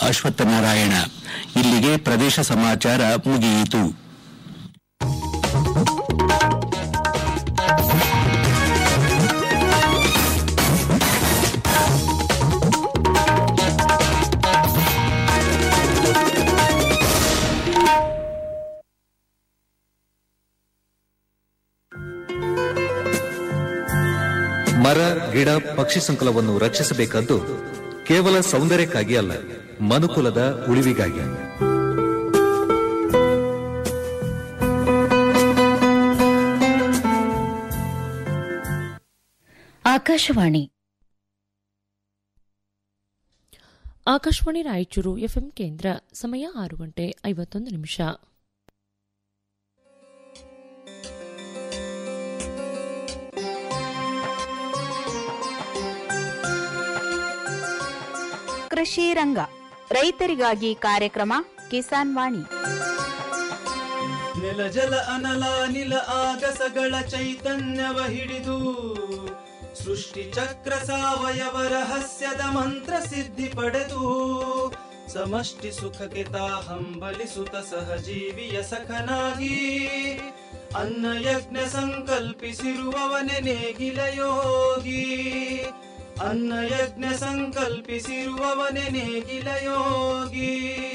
ಅಶ್ವತ್ಥನಾರಾಯಣ ಇಲ್ಲಿಗೆ ಪ್ರದೇಶ ಸಮಾಚಾರ ಮುಗಿಯಿತು ಮರ ಗಿಡ ಪಕ್ಷಿ ಸಂಕುಲವನ್ನು ರಕ್ಷಿಸಬೇಕಾದ್ದು ಕೇವಲ ಸೌಂದರ್ಯಕ್ಕಾಗಿ ಅಲ್ಲ ಮನುಕುಲದ ಉಳಿವಿಗಾಗಿ ಆಕಾಶವಾಣಿ ಆಕಾಶವಾಣಿ ರಾಯಚೂರು ಎಫ್ಎಂ ಕೇಂದ್ರ ಸಮಯ ಆರು ಗಂಟೆ ಐವತ್ತೊಂದು ನಿಮಿಷ ಕೃಷಿ ರಂಗ ರೈತರಿಗಾಗಿ ಕಾರ್ಯಕ್ರಮ ಕಿಸಾನ್ ವಾಣಿ ನೆಲ ಜಲ ಅನಲ ನಿಲ ಆಗಸಗಳ ಚೈತನ್ಯವ ಹಿಡಿದು ಸೃಷ್ಟಿ ಚಕ್ರ ಸಾವಯವ ರಹಸ್ಯದ ಮಂತ್ರ ಸಿದ್ಧಿ ಪಡೆದು ಸಮಷ್ಟಿ ಸುಖಕ್ಕೆ ತಾ ಹಂಬಲಿಸುತ್ತ ಸಹಜೀವಿಯ ಸಖನಾಗಿ ಅನ್ನ ಯಜ್ಞ ಸಂಕಲ್ಪಿಸಿರುವವನೆ ನೇಗಿಲ ಯೋಗಿ ಅನ್ನ ಯಜ್ಞ ಸಂಕಲ್ಪಿಸಿರುವವನೆ ನೇಗಿಲ ಯೋಗಿ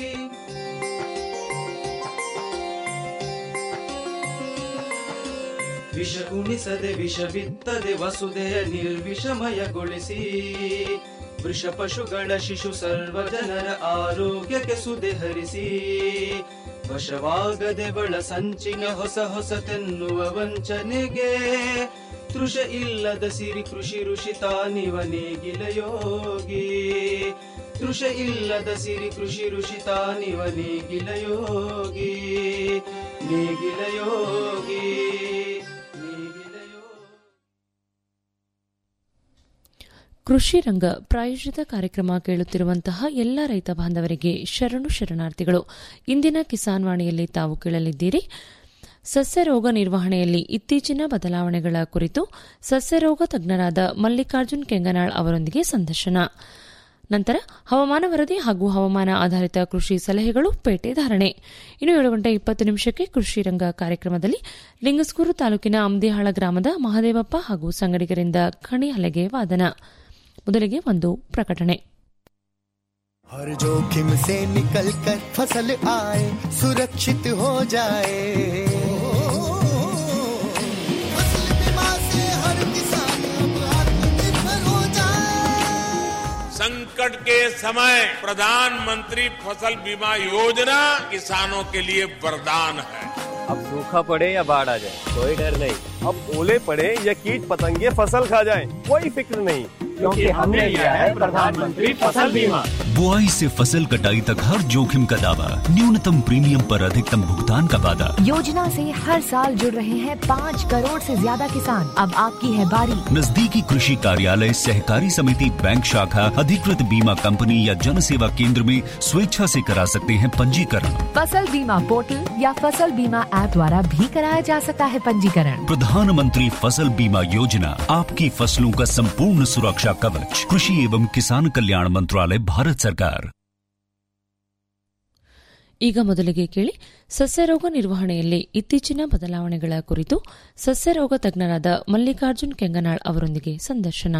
ವಿಷ ಉಣಿಸದೆ ವಿಷ ಬಿತ್ತದೆ ವಸುದೆಯ ನಿರ್ವಿಷಮಯಗೊಳಿಸಿ ವೃಷ ಪಶುಗಳ ಶಿಶು ಸರ್ವ ಜನರ ಆರೋಗ್ಯಕ್ಕೆ ಸುದೆ ಹರಿಸಿ ವಶವಾಗದೆ ಬಳ ಸಂಚಿನ ಹೊಸ ಹೊಸತೆನ್ನುವ ವಂಚನೆಗೆ ತೃಷ ಇಲ್ಲದ ಸಿರಿ ಕೃಷಿ ಋಷಿ ತಾನಿವ ನೇಗಿಲ ಯೋಗಿ ತೃಷ ಇಲ್ಲದ ಸಿರಿ ಕೃಷಿ ಋಷಿ ತಾನಿವ ನೇಗಿಲ ಯೋಗಿ ನೇಗಿಲ ಯೋಗಿ ನೇಗಿಲ ಯೋಗಿ ಕೃಷಿ ರಂಗ ಪ್ರಾಯೋಜಿತ ಕಾರ್ಯಕ್ರಮ ಕೇಳುತ್ತಿರುವಂತಹ ಎಲ್ಲ ರೈತ ಬಾಂಧವರಿಗೆ ಶರಣು ಶರಣಾರ್ಥಿಗಳು ಇಂದಿನ ಕಿಸಾನ್ ವಾಣಿಯಲ್ಲಿ ತಾವು ಕೇಳಲಿದ್ದೀರಿ ಸಸ್ಯರೋಗ ನಿರ್ವಹಣೆಯಲ್ಲಿ ಇತ್ತೀಚಿನ ಬದಲಾವಣೆಗಳ ಕುರಿತು ಸಸ್ಯರೋಗ ತಜ್ಞರಾದ ಮಲ್ಲಿಕಾರ್ಜುನ್ ಕೆಂಗನಾಳ್ ಅವರೊಂದಿಗೆ ಸಂದರ್ಶನ ನಂತರ ಹವಾಮಾನ ವರದಿ ಹಾಗೂ ಹವಾಮಾನ ಆಧಾರಿತ ಕೃಷಿ ಸಲಹೆಗಳು ಪೇಟೆ ಧಾರಣೆ ಇನ್ನು ಏಳು ಗಂಟೆ ಇಪ್ಪತ್ತು ನಿಮಿಷಕ್ಕೆ ಕೃಷಿ ರಂಗ ಕಾರ್ಯಕ್ರಮದಲ್ಲಿ ಲಿಂಗಸ್ಕೂರು ತಾಲೂಕಿನ ಅಮ್ದಿಹಾಳ ಗ್ರಾಮದ ಮಹದೇವಪ್ಪ ಹಾಗೂ ಸಂಗಡಿಗರಿಂದ ಖಣಿ ಹಲೆಗೆ ವಾದನ ಮೊದಲಿಗೆ ಒಂದು ಪ್ರಕಟಣೆ हर जोखिम से निकल कर फसल आए सुरक्षित हो जाए फसल बीमा से हर किसान अब आत्मनिर्भर हो जाए संकट के समय प्रधानमंत्री फसल बीमा योजना किसानों के लिए वरदान है अब सूखा पड़े या बाढ़ आ जाए कोई डर नहीं अब ओले पड़े या कीट पतंगे फसल खा जाए कोई फिक्र नहीं क्योंकि हमने लिया है प्रधानमंत्री फसल बीमा बुआई से फसल कटाई तक हर जोखिम का दावा न्यूनतम प्रीमियम पर अधिकतम भुगतान का वादा योजना से हर साल जुड़ रहे हैं पाँच करोड़ से ज्यादा किसान अब आपकी है बारी नजदीकी कृषि कार्यालय सहकारी समिति बैंक शाखा अधिकृत बीमा कंपनी या जन सेवा केंद्र में स्वेच्छा से करा सकते हैं पंजीकरण फसल बीमा पोर्टल या फसल बीमा ऐप द्वारा भी कराया जा सकता है पंजीकरण प्रधानमंत्री फसल बीमा योजना आपकी फसलों का संपूर्ण सुरक्षा कवच कृषि एवं किसान कल्याण मंत्रालय भारत सरकार ಈಗ ಮೊದಲಿಗೆ ಕೇಳಿ ಸಸ್ಯರೋಗ ನಿರ್ವಹಣೆಯಲ್ಲಿ ಇತ್ತೀಚಿನ ಬದಲಾವಣೆಗಳ ಕುರಿತು ಸಸ್ಯರೋಗ ತಜ್ಞರಾದ ಮಲ್ಲಿಕಾರ್ಜುನ್ ಕೆಂಗನಾಳ್ ಅವರೊಂದಿಗೆ ಸಂದರ್ಶನ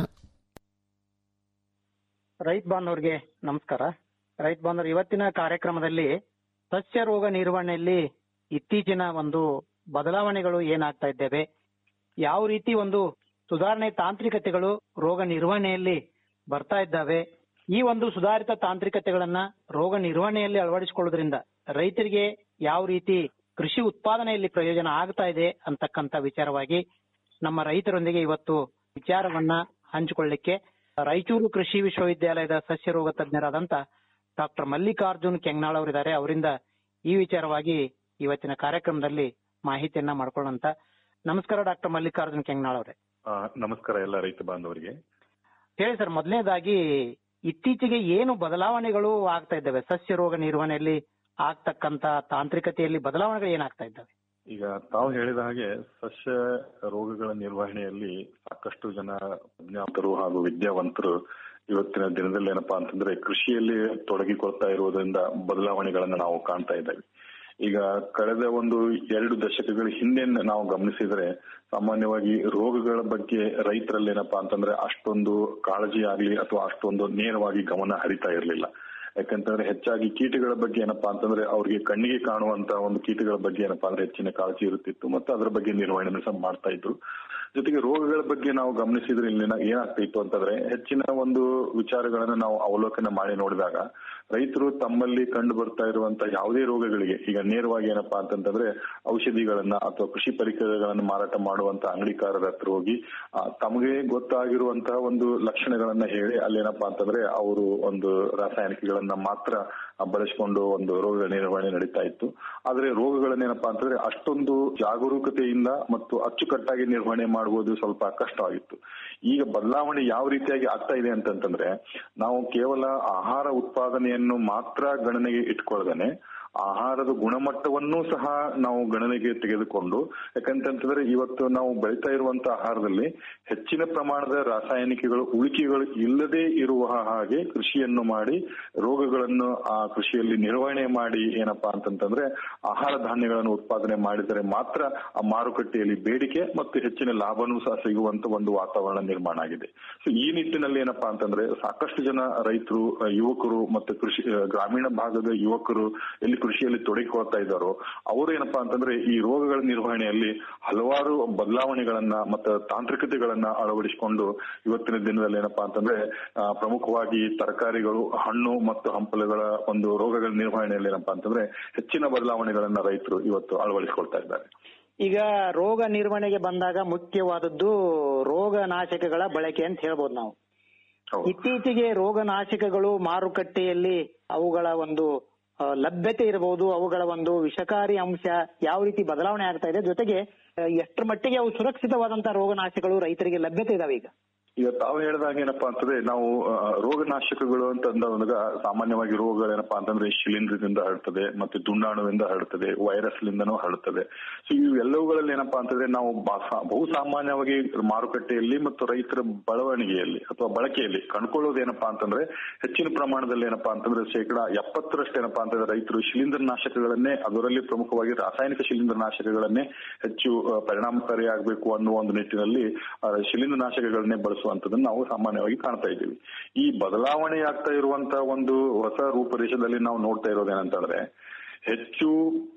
ರೈತ ಬಾಂಧವರಿಗೆ ನಮಸ್ಕಾರ ರೈತ ಬಾಂಧವರು ಇವತ್ತಿನ ಕಾರ್ಯಕ್ರಮದಲ್ಲಿ ಸಸ್ಯ ರೋಗ ನಿರ್ವಹಣೆಯಲ್ಲಿ ಇತ್ತೀಚಿನ ಒಂದು ಬದಲಾವಣೆಗಳು ಏನಾಗ್ತಾ ಇದ್ದೇವೆ ಯಾವ ರೀತಿ ಒಂದು ಸುಧಾರಣೆ ತಾಂತ್ರಿಕತೆಗಳು ರೋಗ ನಿರ್ವಹಣೆಯಲ್ಲಿ ಬರ್ತಾ ಇದ್ದಾವೆ ಈ ಒಂದು ಸುಧಾರಿತ ತಾಂತ್ರಿಕತೆಗಳನ್ನ ರೋಗ ನಿರ್ವಹಣೆಯಲ್ಲಿ ಅಳವಡಿಸಿಕೊಳ್ಳೋದ್ರಿಂದ ರೈತರಿಗೆ ಯಾವ ರೀತಿ ಕೃಷಿ ಉತ್ಪಾದನೆಯಲ್ಲಿ ಪ್ರಯೋಜನ ಆಗ್ತಾ ಇದೆ ಅಂತಕ್ಕಂತ ವಿಚಾರವಾಗಿ ನಮ್ಮ ರೈತರೊಂದಿಗೆ ಇವತ್ತು ವಿಚಾರವನ್ನ ಹಂಚಿಕೊಳ್ಳಿಕ್ಕೆ ರಾಯಚೂರು ಕೃಷಿ ವಿಶ್ವವಿದ್ಯಾಲಯದ ಸಸ್ಯ ರೋಗ ತಜ್ಞರಾದಂತ ಡಾಕ್ಟರ್ ಮಲ್ಲಿಕಾರ್ಜುನ್ ಕೆಂಗ್ನಾಳ್ ಅವರಿದ್ದಾರೆ ಅವರಿಂದ ಈ ವಿಚಾರವಾಗಿ ಇವತ್ತಿನ ಕಾರ್ಯಕ್ರಮದಲ್ಲಿ ಮಾಹಿತಿಯನ್ನ ಮಾಡ್ಕೊಳ್ಳೋಂತ ನಮಸ್ಕಾರ ಡಾಕ್ಟರ್ ಮಲ್ಲಿಕಾರ್ಜುನ್ ಕೆಂಗ್ನಾಳ್ ಅವರೇ ಆ, ನಮಸ್ಕಾರ ಎಲ್ಲ ರೈತ ಬಾಂಧವರಿಗೆ ಹೇಳಿ ಸರ್ ಮೊದಲನೇದಾಗಿ ಇತ್ತೀಚೆಗೆ ಏನು ಬದಲಾವಣೆಗಳು ಆಗ್ತಾ ಇದ್ದಾವೆ ಸಸ್ಯ ರೋಗ ನಿರ್ವಹಣೆಯಲ್ಲಿ ಆಗ್ತಕ್ಕಂತ ತಾಂತ್ರಿಕತೆಯಲ್ಲಿ ಬದಲಾವಣೆಗಳು ಏನಾಗ್ತಾ ಇದ್ದಾವೆ ಈಗ ತಾವು ಹೇಳಿದ ಹಾಗೆ ಸಸ್ಯ ರೋಗಗಳ ನಿರ್ವಹಣೆಯಲ್ಲಿ ಸಾಕಷ್ಟು ಜನ ಅಜ್ಞಾತರು ಹಾಗೂ ವಿದ್ಯಾವಂತರು ಇವತ್ತಿನ ದಿನದಲ್ಲಿ ಏನಪ್ಪಾ ಅಂತಂದ್ರೆ ಕೃಷಿಯಲ್ಲಿ ತೊಡಗಿಕೊಳ್ತಾ ಇರುವುದರಿಂದ ಬದಲಾವಣೆಗಳನ್ನ ನಾವು ಕಾಣ್ತಾ ಇದ್ದೇವೆ ಈಗ ಕಳೆದ ಒಂದು ಎರಡು ದಶಕಗಳ ಹಿಂದೆ ನಾವು ಗಮನಿಸಿದ್ರೆ ಸಾಮಾನ್ಯವಾಗಿ ರೋಗಗಳ ಬಗ್ಗೆ ರೈತರಲ್ಲಿ ಏನಪ್ಪಾ ಅಂತಂದ್ರೆ ಅಷ್ಟೊಂದು ಕಾಳಜಿ ಆಗ್ಲಿ ಅಥವಾ ಅಷ್ಟೊಂದು ನೇರವಾಗಿ ಗಮನ ಹರಿತಾ ಇರಲಿಲ್ಲ ಯಾಕಂತಂದ್ರೆ ಹೆಚ್ಚಾಗಿ ಕೀಟಗಳ ಬಗ್ಗೆ ಏನಪ್ಪಾ ಅಂತಂದ್ರೆ ಅವ್ರಿಗೆ ಕಣ್ಣಿಗೆ ಕಾಣುವಂತ ಒಂದು ಕೀಟಗಳ ಬಗ್ಗೆ ಏನಪ್ಪಾ ಅಂದ್ರೆ ಹೆಚ್ಚಿನ ಕಾಳಜಿ ಇರುತ್ತಿತ್ತು ಮತ್ತು ಅದರ ಬಗ್ಗೆ ನಿರ್ವಹಣೆ ಸಹ ಮಾಡ್ತಾ ಇದ್ರು ಜೊತೆಗೆ ರೋಗಗಳ ಬಗ್ಗೆ ನಾವು ಗಮನಿಸಿದ್ರೆ ಇಲ್ಲಿ ಏನಾಗ್ತಾ ಇತ್ತು ಅಂತಂದ್ರೆ ಹೆಚ್ಚಿನ ಒಂದು ವಿಚಾರಗಳನ್ನ ನಾವು ಅವಲೋಕನ ಮಾಡಿ ನೋಡಿದಾಗ ರೈತರು ತಮ್ಮಲ್ಲಿ ಕಂಡು ಬರ್ತಾ ಇರುವಂತ ಯಾವುದೇ ರೋಗಗಳಿಗೆ ಈಗ ನೇರವಾಗಿ ಏನಪ್ಪಾ ಅಂತಂತಂದ್ರೆ ಔಷಧಿಗಳನ್ನ ಅಥವಾ ಕೃಷಿ ಪರಿಕರಗಳನ್ನ ಮಾರಾಟ ಮಾಡುವಂತ ಅಂಗಡಿಕಾರರ ಹತ್ರ ಹೋಗಿ ಆ, ತಮಗೆ ಗೊತ್ತಾಗಿರುವಂತಹ ಒಂದು ಲಕ್ಷಣಗಳನ್ನ ಹೇಳಿ ಅಲ್ಲೇನಪ್ಪಾ ಅಂತಂದ್ರೆ ಅವರು ಒಂದು ರಾಸಾಯನಿಕಗಳನ್ನ ಮಾತ್ರ ಬಳಸಿಕೊಂಡು ಒಂದು ರೋಗಗಳ ನಿರ್ವಹಣೆ ನಡೀತಾ ಇತ್ತು ಆದ್ರೆ ರೋಗಗಳನ್ನೇನಪ್ಪಾ ಅಂತಂದ್ರೆ ಅಷ್ಟೊಂದು ಜಾಗರೂಕತೆಯಿಂದ ಮತ್ತು ಅಚ್ಚುಕಟ್ಟಾಗಿ ನಿರ್ವಹಣೆ ಮಾಡುವುದು ಸ್ವಲ್ಪ ಕಷ್ಟವಾಗಿತ್ತು ಈಗ ಬದಲಾವಣೆ ಯಾವ ರೀತಿಯಾಗಿ ಆಗ್ತಾ ಇದೆ ಅಂತಂತಂದ್ರೆ ನಾವು ಕೇವಲ ಆಹಾರ ಉತ್ಪಾದನೆಯನ್ನು ಮಾತ್ರ ಗಣನೆಗೆ ಇಟ್ಕೊಳ್ದೇನೆ ಆಹಾರದ ಗುಣಮಟ್ಟವನ್ನೂ ಸಹ ನಾವು ಗಣನೆಗೆ ತೆಗೆದುಕೊಂಡು ಯಾಕಂತಂತಂದ್ರೆ ಇವತ್ತು ನಾವು ಬೆಳೀತಾ ಇರುವಂತ ಆಹಾರದಲ್ಲಿ ಹೆಚ್ಚಿನ ಪ್ರಮಾಣದ ರಾಸಾಯನಿಕಗಳು ಉಳಿಕೆಗಳು ಇಲ್ಲದೆ ಇರುವ ಹಾಗೆ ಕೃಷಿಯನ್ನು ಮಾಡಿ ರೋಗಗಳನ್ನು ಆ ಕೃಷಿಯಲ್ಲಿ ನಿರ್ವಹಣೆ ಮಾಡಿ ಏನಪ್ಪಾ ಅಂತಂತಂದ್ರೆ ಆಹಾರ ಧಾನ್ಯಗಳನ್ನು ಉತ್ಪಾದನೆ ಮಾಡಿದರೆ ಮಾತ್ರ ಆ ಮಾರುಕಟ್ಟೆಯಲ್ಲಿ ಬೇಡಿಕೆ ಮತ್ತು ಹೆಚ್ಚಿನ ಲಾಭನೂ ಸಹ ಸಿಗುವಂತ ಒಂದು ವಾತಾವರಣ ನಿರ್ಮಾಣ ಆಗಿದೆ ಸೊ ಈ ನಿಟ್ಟಿನಲ್ಲಿ ಏನಪ್ಪಾ ಅಂತಂದ್ರೆ ಸಾಕಷ್ಟು ಜನ ರೈತರು ಅಹ್, ಯುವಕರು ಮತ್ತು ಕೃಷಿ ಅಹ್, ಗ್ರಾಮೀಣ ಭಾಗದ ಯುವಕರು ಎಲ್ಲಿ ಕೃಷಿಯಲ್ಲಿ ತೊಡಗಿಕೊಳ್ತಾ ಇದ್ದಾರೋ ಅವರು ಏನಪ್ಪಾ ಅಂತಂದ್ರೆ ಈ ರೋಗಗಳ ನಿರ್ವಹಣೆಯಲ್ಲಿ ಹಲವಾರು ಬದಲಾವಣೆಗಳನ್ನ ಮತ್ತು ತಾಂತ್ರಿಕತೆಗಳನ್ನ ಅಳವಡಿಸಿಕೊಂಡು ಇವತ್ತಿನ ದಿನದಲ್ಲಿ ಏನಪ್ಪಾ ಅಂತಂದ್ರೆ ಆ, ಪ್ರಮುಖವಾಗಿ ತರಕಾರಿಗಳು ಹಣ್ಣು ಮತ್ತು ಹಂಪಲುಗಳ ಒಂದು ರೋಗಗಳ ನಿರ್ವಹಣೆಯಲ್ಲಿ ಏನಪ್ಪಾ ಅಂತಂದ್ರೆ ಹೆಚ್ಚಿನ ಬದಲಾವಣೆಗಳನ್ನ ರೈತರು ಇವತ್ತು ಅಳವಡಿಸಿಕೊಳ್ತಾ ಇದ್ದಾರೆ ಈಗ ರೋಗ ನಿರ್ವಹಣೆಗೆ ಬಂದಾಗ ಮುಖ್ಯವಾದದ್ದು ರೋಗ ನಾಶಕಗಳ ಬಳಕೆ ಅಂತ ಹೇಳ್ಬೋದು ನಾವು ಇತ್ತೀಚೆಗೆ ರೋಗ ನಾಶಕಗಳು ಮಾರುಕಟ್ಟೆಯಲ್ಲಿ ಅವುಗಳ ಒಂದು ಆ, ಲಭ್ಯತೆ ಇರಬಹುದು ಅವುಗಳ ಒಂದು ವಿಷಕಾರಿ ಅಂಶ ಯಾವ ರೀತಿ ಬದಲಾವಣೆ ಆಗ್ತಾ ಇದೆ ಜೊತೆಗೆ ಆ, ಎಷ್ಟರ ಮಟ್ಟಿಗೆ ಅವು ಸುರಕ್ಷಿತವಾದಂತಹ ರೋಗನಾಶಕಗಳು ರೈತರಿಗೆ ಲಭ್ಯತೆ ಇದಾವೆ ಈಗ ಈಗ ತಾವು ಹೇಳಿದಾಗ ಏನಪ್ಪಾ ಅಂತಂದ್ರೆ ನಾವು ಆ, ರೋಗನಾಶಕಗಳು ಅಂತ ಅಂದಾಗ ಸಾಮಾನ್ಯವಾಗಿ ರೋಗಗಳೇನಪ್ಪಾ ಅಂತಂದ್ರೆ ಶಿಲೀಂಧ್ರದಿಂದ ಹರಡ್ತದೆ ಮತ್ತೆ ದುಂಡಾಣುವಿಂದ ಹರಡ್ತದೆ ವೈರಸ್ ಲಿಂದನೂ ಹರಡ್ತದೆ ಸೊ ಇವೆಲ್ಲವುಗಳಲ್ಲಿ ಏನಪ್ಪಾ ಅಂತಂದ್ರೆ ನಾವು ಬಾ- ಸಾ- ಬಹು ಸಾಮಾನ್ಯವಾಗಿ ಮಾರುಕಟ್ಟೆಯಲ್ಲಿ ಮತ್ತು ರೈತರ ಬೆಳವಣಿಗೆಯಲ್ಲಿ ಅಥವಾ ಬಳಕೆಯಲ್ಲಿ ಕಂಡುಕೊಳ್ಳೋದು ಏನಪ್ಪಾ ಅಂತಂದ್ರೆ ಹೆಚ್ಚಿನ ಪ್ರಮಾಣದಲ್ಲಿ ಏನಪ್ಪಾ ಅಂತಂದ್ರೆ ಶೇಕಡ ಎಪ್ಪತ್ತರಷ್ಟು ಏನಪ್ಪಾ ಅಂತಂದ್ರೆ ರೈತರು ಶಿಲೀಂಧ್ರನಾಶಕಗಳನ್ನೇ ಅದರಲ್ಲಿ ಪ್ರಮುಖವಾಗಿ ರಾಸಾಯನಿಕ ಶಿಲೀಂಧ್ರನಾಶಕಗಳನ್ನೇ ಹೆಚ್ಚು ಆ, ಪರಿಣಾಮಕಾರಿಯಾಗಬೇಕು ಅನ್ನುವ ಒಂದು ನಿಟ್ಟಿನಲ್ಲಿ ಆ, ಶಿಲೀಂಧ್ರನಾಶಕಗಳನ್ನೇ ಬಳಸುವಂತದನ್ನ ನಾವು ಸಾಮಾನ್ಯವಾಗಿ ಕಾಣ್ತಾ ಇದ್ದೀವಿ ಈ ಬದಲಾವಣೆ ಆಗ್ತಾ ಇರುವಂತ ಒಂದು ಹೊಸ ರೂಪರೇಷದಲ್ಲಿ ನಾವು ನೋಡ್ತಾ ಇರೋದೇನಂತಂದ್ರೆ ಹೆಚ್ಚು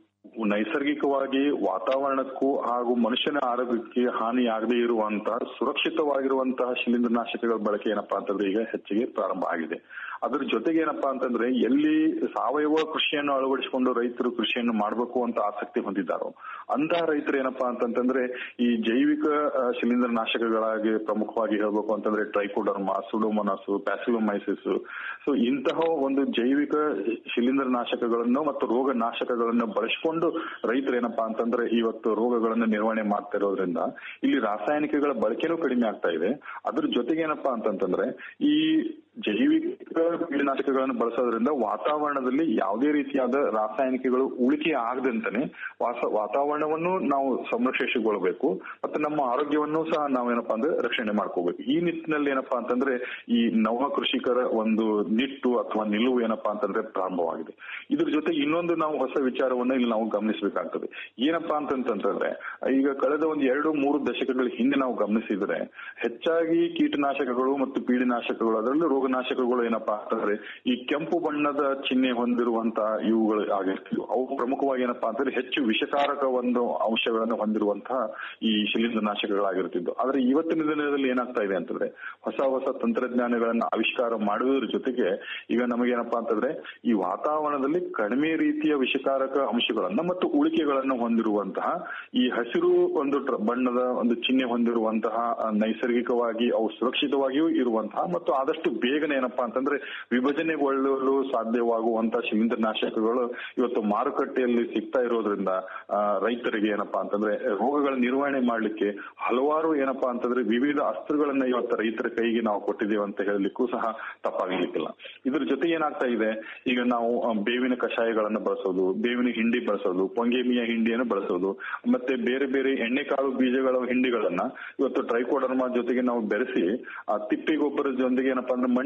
ನೈಸರ್ಗಿಕವಾಗಿ ವಾತಾವರಣಕ್ಕೂ ಹಾಗೂ ಮನುಷ್ಯನ ಆರೋಗ್ಯಕ್ಕೆ ಹಾನಿಯಾಗದೇ ಇರುವಂತಹ ಸುರಕ್ಷಿತವಾಗಿರುವಂತಹ ಶಿಲೀಂಧ್ರನಾಶಕಗಳ ಬಳಕೆ ಏನಪ್ಪಾ ಅಂತಂದ್ರೆ ಈಗ ಹೆಚ್ಚಿಗೆ ಪ್ರಾರಂಭ ಆಗಿದೆ ಅದ್ರ ಜೊತೆಗೆ ಏನಪ್ಪಾ ಅಂತಂದ್ರೆ ಎಲ್ಲಿ ಸಾವಯವ ಕೃಷಿಯನ್ನು ಅಳವಡಿಸಿಕೊಂಡು ರೈತರು ಕೃಷಿಯನ್ನು ಮಾಡಬೇಕು ಅಂತ ಆಸಕ್ತಿ ಹೊಂದಿದ್ದಾರೋ ಅಂತಹ ರೈತರು ಏನಪ್ಪಾ ಅಂತಂತಂದ್ರೆ ಈ ಜೈವಿಕ ಆ, ಶಿಲೀಂಧ್ರನಾಶಕಗಳಾಗಿ ಪ್ರಮುಖವಾಗಿ ಹೇಳ್ಬೇಕು ಅಂತಂದ್ರೆ ಟ್ರೈಕೋಡರ್ಮಾ ಸುಡೋಮೊನಾಸು ಪ್ಯಾಸಿಲೋಮೈಸಿಸ್ ಸೊ ಇಂತಹ ಒಂದು ಜೈವಿಕ ಶಿಲೀಂಧ್ರನಾಶಕಗಳನ್ನು ಮತ್ತು ರೋಗ ನಾಶಕಗಳನ್ನು ಬಳಸಿಕೊಂಡು ರೈತರು ಏನಪ್ಪಾ ಅಂತಂದ್ರೆ ಇವತ್ತು ರೋಗಗಳನ್ನು ನಿರ್ವಹಣೆ ಮಾಡ್ತಾ ಇರೋದ್ರಿಂದ ಇಲ್ಲಿ ರಾಸಾಯನಿಕಗಳ ಬಳಕೆನೂ ಕಡಿಮೆ ಆಗ್ತಾ ಇದೆ ಅದ್ರ ಜೊತೆಗೆ ಏನಪ್ಪಾ ಅಂತಂತಂದ್ರೆ ಈ ಜೈವಿಕ ಕೀಟನಾಶಕಗಳನ್ನು ಬಳಸೋದ್ರಿಂದ ವಾತಾವರಣದಲ್ಲಿ ಯಾವುದೇ ರೀತಿಯಾದ ರಾಸಾಯನಿಕಗಳು ಉಳಿಕೆ ಆಗದಂತಾನೆ ವಾಸ ವಾತಾವರಣವನ್ನು ನಾವು ಸಂರಕ್ಷಿಸಿಕೊಳ್ಬೇಕು ಮತ್ತೆ ನಮ್ಮ ಆರೋಗ್ಯವನ್ನೂ ಸಹ ನಾವೇನಪ್ಪಾ ಅಂದ್ರೆ ರಕ್ಷಣೆ ಮಾಡ್ಕೋಬೇಕು ಈ ನಿಟ್ಟಿನಲ್ಲಿ ಏನಪ್ಪಾ ಅಂತಂದ್ರೆ ಈ ನವ ಕೃಷಿಕರ ಒಂದು ನಿಟ್ಟು ಅಥವಾ ನಿಲುವು ಏನಪ್ಪಾ ಅಂತಂದ್ರೆ ಪ್ರಾರಂಭವಾಗಿದೆ ಇದ್ರ ಜೊತೆ ಇನ್ನೊಂದು ನಾವು ಹೊಸ ವಿಚಾರವನ್ನ ಇಲ್ಲಿ ನಾವು ಗಮನಿಸಬೇಕಾಗ್ತದೆ ಏನಪ್ಪಾ ಅಂತಂತಂದ್ರೆ ಈಗ ಕಳೆದ ಒಂದು ಎರಡು ಮೂರು ದಶಕಗಳ ಹಿಂದೆ ನಾವು ಗಮನಿಸಿದ್ರೆ ಹೆಚ್ಚಾಗಿ ಕೀಟನಾಶಕಗಳು ಮತ್ತು ಪೀಡಿನಾಶಕಗಳು ಅದರಲ್ಲೂ ರೋಗನಾಶಕಗಳು ಏನಪ್ಪಾ ಅಂತಂದ್ರೆ ಈ ಕೆಂಪು ಬಣ್ಣದ ಚಿಹ್ನೆ ಹೊಂದಿರುವಂತಹ ಇವುಗಳು ಆಗಿರ್ತಿದ್ವು ಅವು ಪ್ರಮುಖವಾಗಿ ಏನಪ್ಪಾ ಅಂತಂದ್ರೆ ಹೆಚ್ಚು ವಿಷಕಾರಕ ಒಂದು ಅಂಶಗಳನ್ನು ಹೊಂದಿರುವಂತಹ ಈ ಶಿಲೀಂಧ್ರನಾಶಕಗಳಾಗಿರ್ತಿದ್ವು ಆದ್ರೆ ಇವತ್ತಿನ ದಿನದಲ್ಲಿ ಏನಾಗ್ತಾ ಇದೆ ಅಂತಂದ್ರೆ ಹೊಸ ಹೊಸ ತಂತ್ರಜ್ಞಾನಗಳನ್ನ ಆವಿಷ್ಕಾರ ಮಾಡುವುದರ ಜೊತೆಗೆ ಈಗ ನಮಗೇನಪ್ಪಾ ಅಂತಂದ್ರೆ ಈ ವಾತಾವರಣದಲ್ಲಿ ಕಡಿಮೆ ರೀತಿಯ ವಿಷಕಾರಕ ಅಂಶಗಳನ್ನ ಮತ್ತು ಉಳಿಕೆಗಳನ್ನು ಹೊಂದಿರುವಂತಹ ಈ ಹಸಿರು ಒಂದು ಟ್ರ- ಬಣ್ಣದ ಒಂದು ಚಿಹ್ನೆ ಹೊಂದಿರುವಂತಹ ಆ, ನೈಸರ್ಗಿಕವಾಗಿ ಅವು ಸುರಕ್ಷಿತವಾಗಿಯೂ ಇರುವಂತಹ ಮತ್ತು ಆದಷ್ಟು ಬೇಗನೆ ಏನಪ್ಪಾ ಅಂತಂದ್ರೆ ವಿಭಜನೆಗೊಳ್ಳಲು ಸಾಧ್ಯವಾಗುವಂತಹ ಶಿಲೀಂಧ್ರನಾಶಕಗಳು ಇವತ್ತು ಮಾರುಕಟ್ಟೆಯಲ್ಲಿ ಸಿಗ್ತಾ ಇರೋದ್ರಿಂದ ಆ, ರೈತರಿಗೆ ಏನಪ್ಪಾ ಅಂತಂದ್ರೆ ರೋಗಗಳ ನಿರ್ವಹಣೆ ಮಾಡ್ಲಿಕ್ಕೆ ಹಲವಾರು ಏನಪ್ಪಾ ಅಂತಂದ್ರೆ ವಿವಿಧ ಅಸ್ತ್ರಗಳನ್ನ ಇವತ್ತು ರೈತರ ಕೈಗೆ ನಾವು ಕೊಟ್ಟಿದ್ದೇವೆ ಅಂತ ಹೇಳಲಿಕ್ಕೂ ಸಹ ತಪ್ಪಾಗ್ಲಿಕ್ಕಿಲ್ಲ ಇದ್ರ ಜೊತೆ ಏನಾಗ್ತಾ ಇದೆ ಈಗ ನಾವು ಆ, ಬೇವಿನ ಕಷಾಯಗಳನ್ನ ಬಳಸೋದು ಬೇವಿನ ಹಿಂಡಿ ಬಳಸೋದು ಪೊಂಗೇಮಿಯ ಹಿಂಡಿಯನ್ನು ಬಳಸೋದು ಮತ್ತೆ ಬೇರೆ ಬೇರೆ ಎಣ್ಣೆಕಾಳು ಬೀಜಗಳ ಹಿಂಡಿಗಳನ್ನ ಇವತ್ತು ಟ್ರೈಕೋಡರ್ಮಾ ಜೊತೆಗೆ ನಾವು ಬೆರೆಸಿ ಆ ತಿಪ್ಪೆ ಗೊಬ್ಬರದ ಜೊತೆಗೆ ಏನಪ್ಪಾ ಅಂದ್ರೆ ಮಣ್ಣಿನ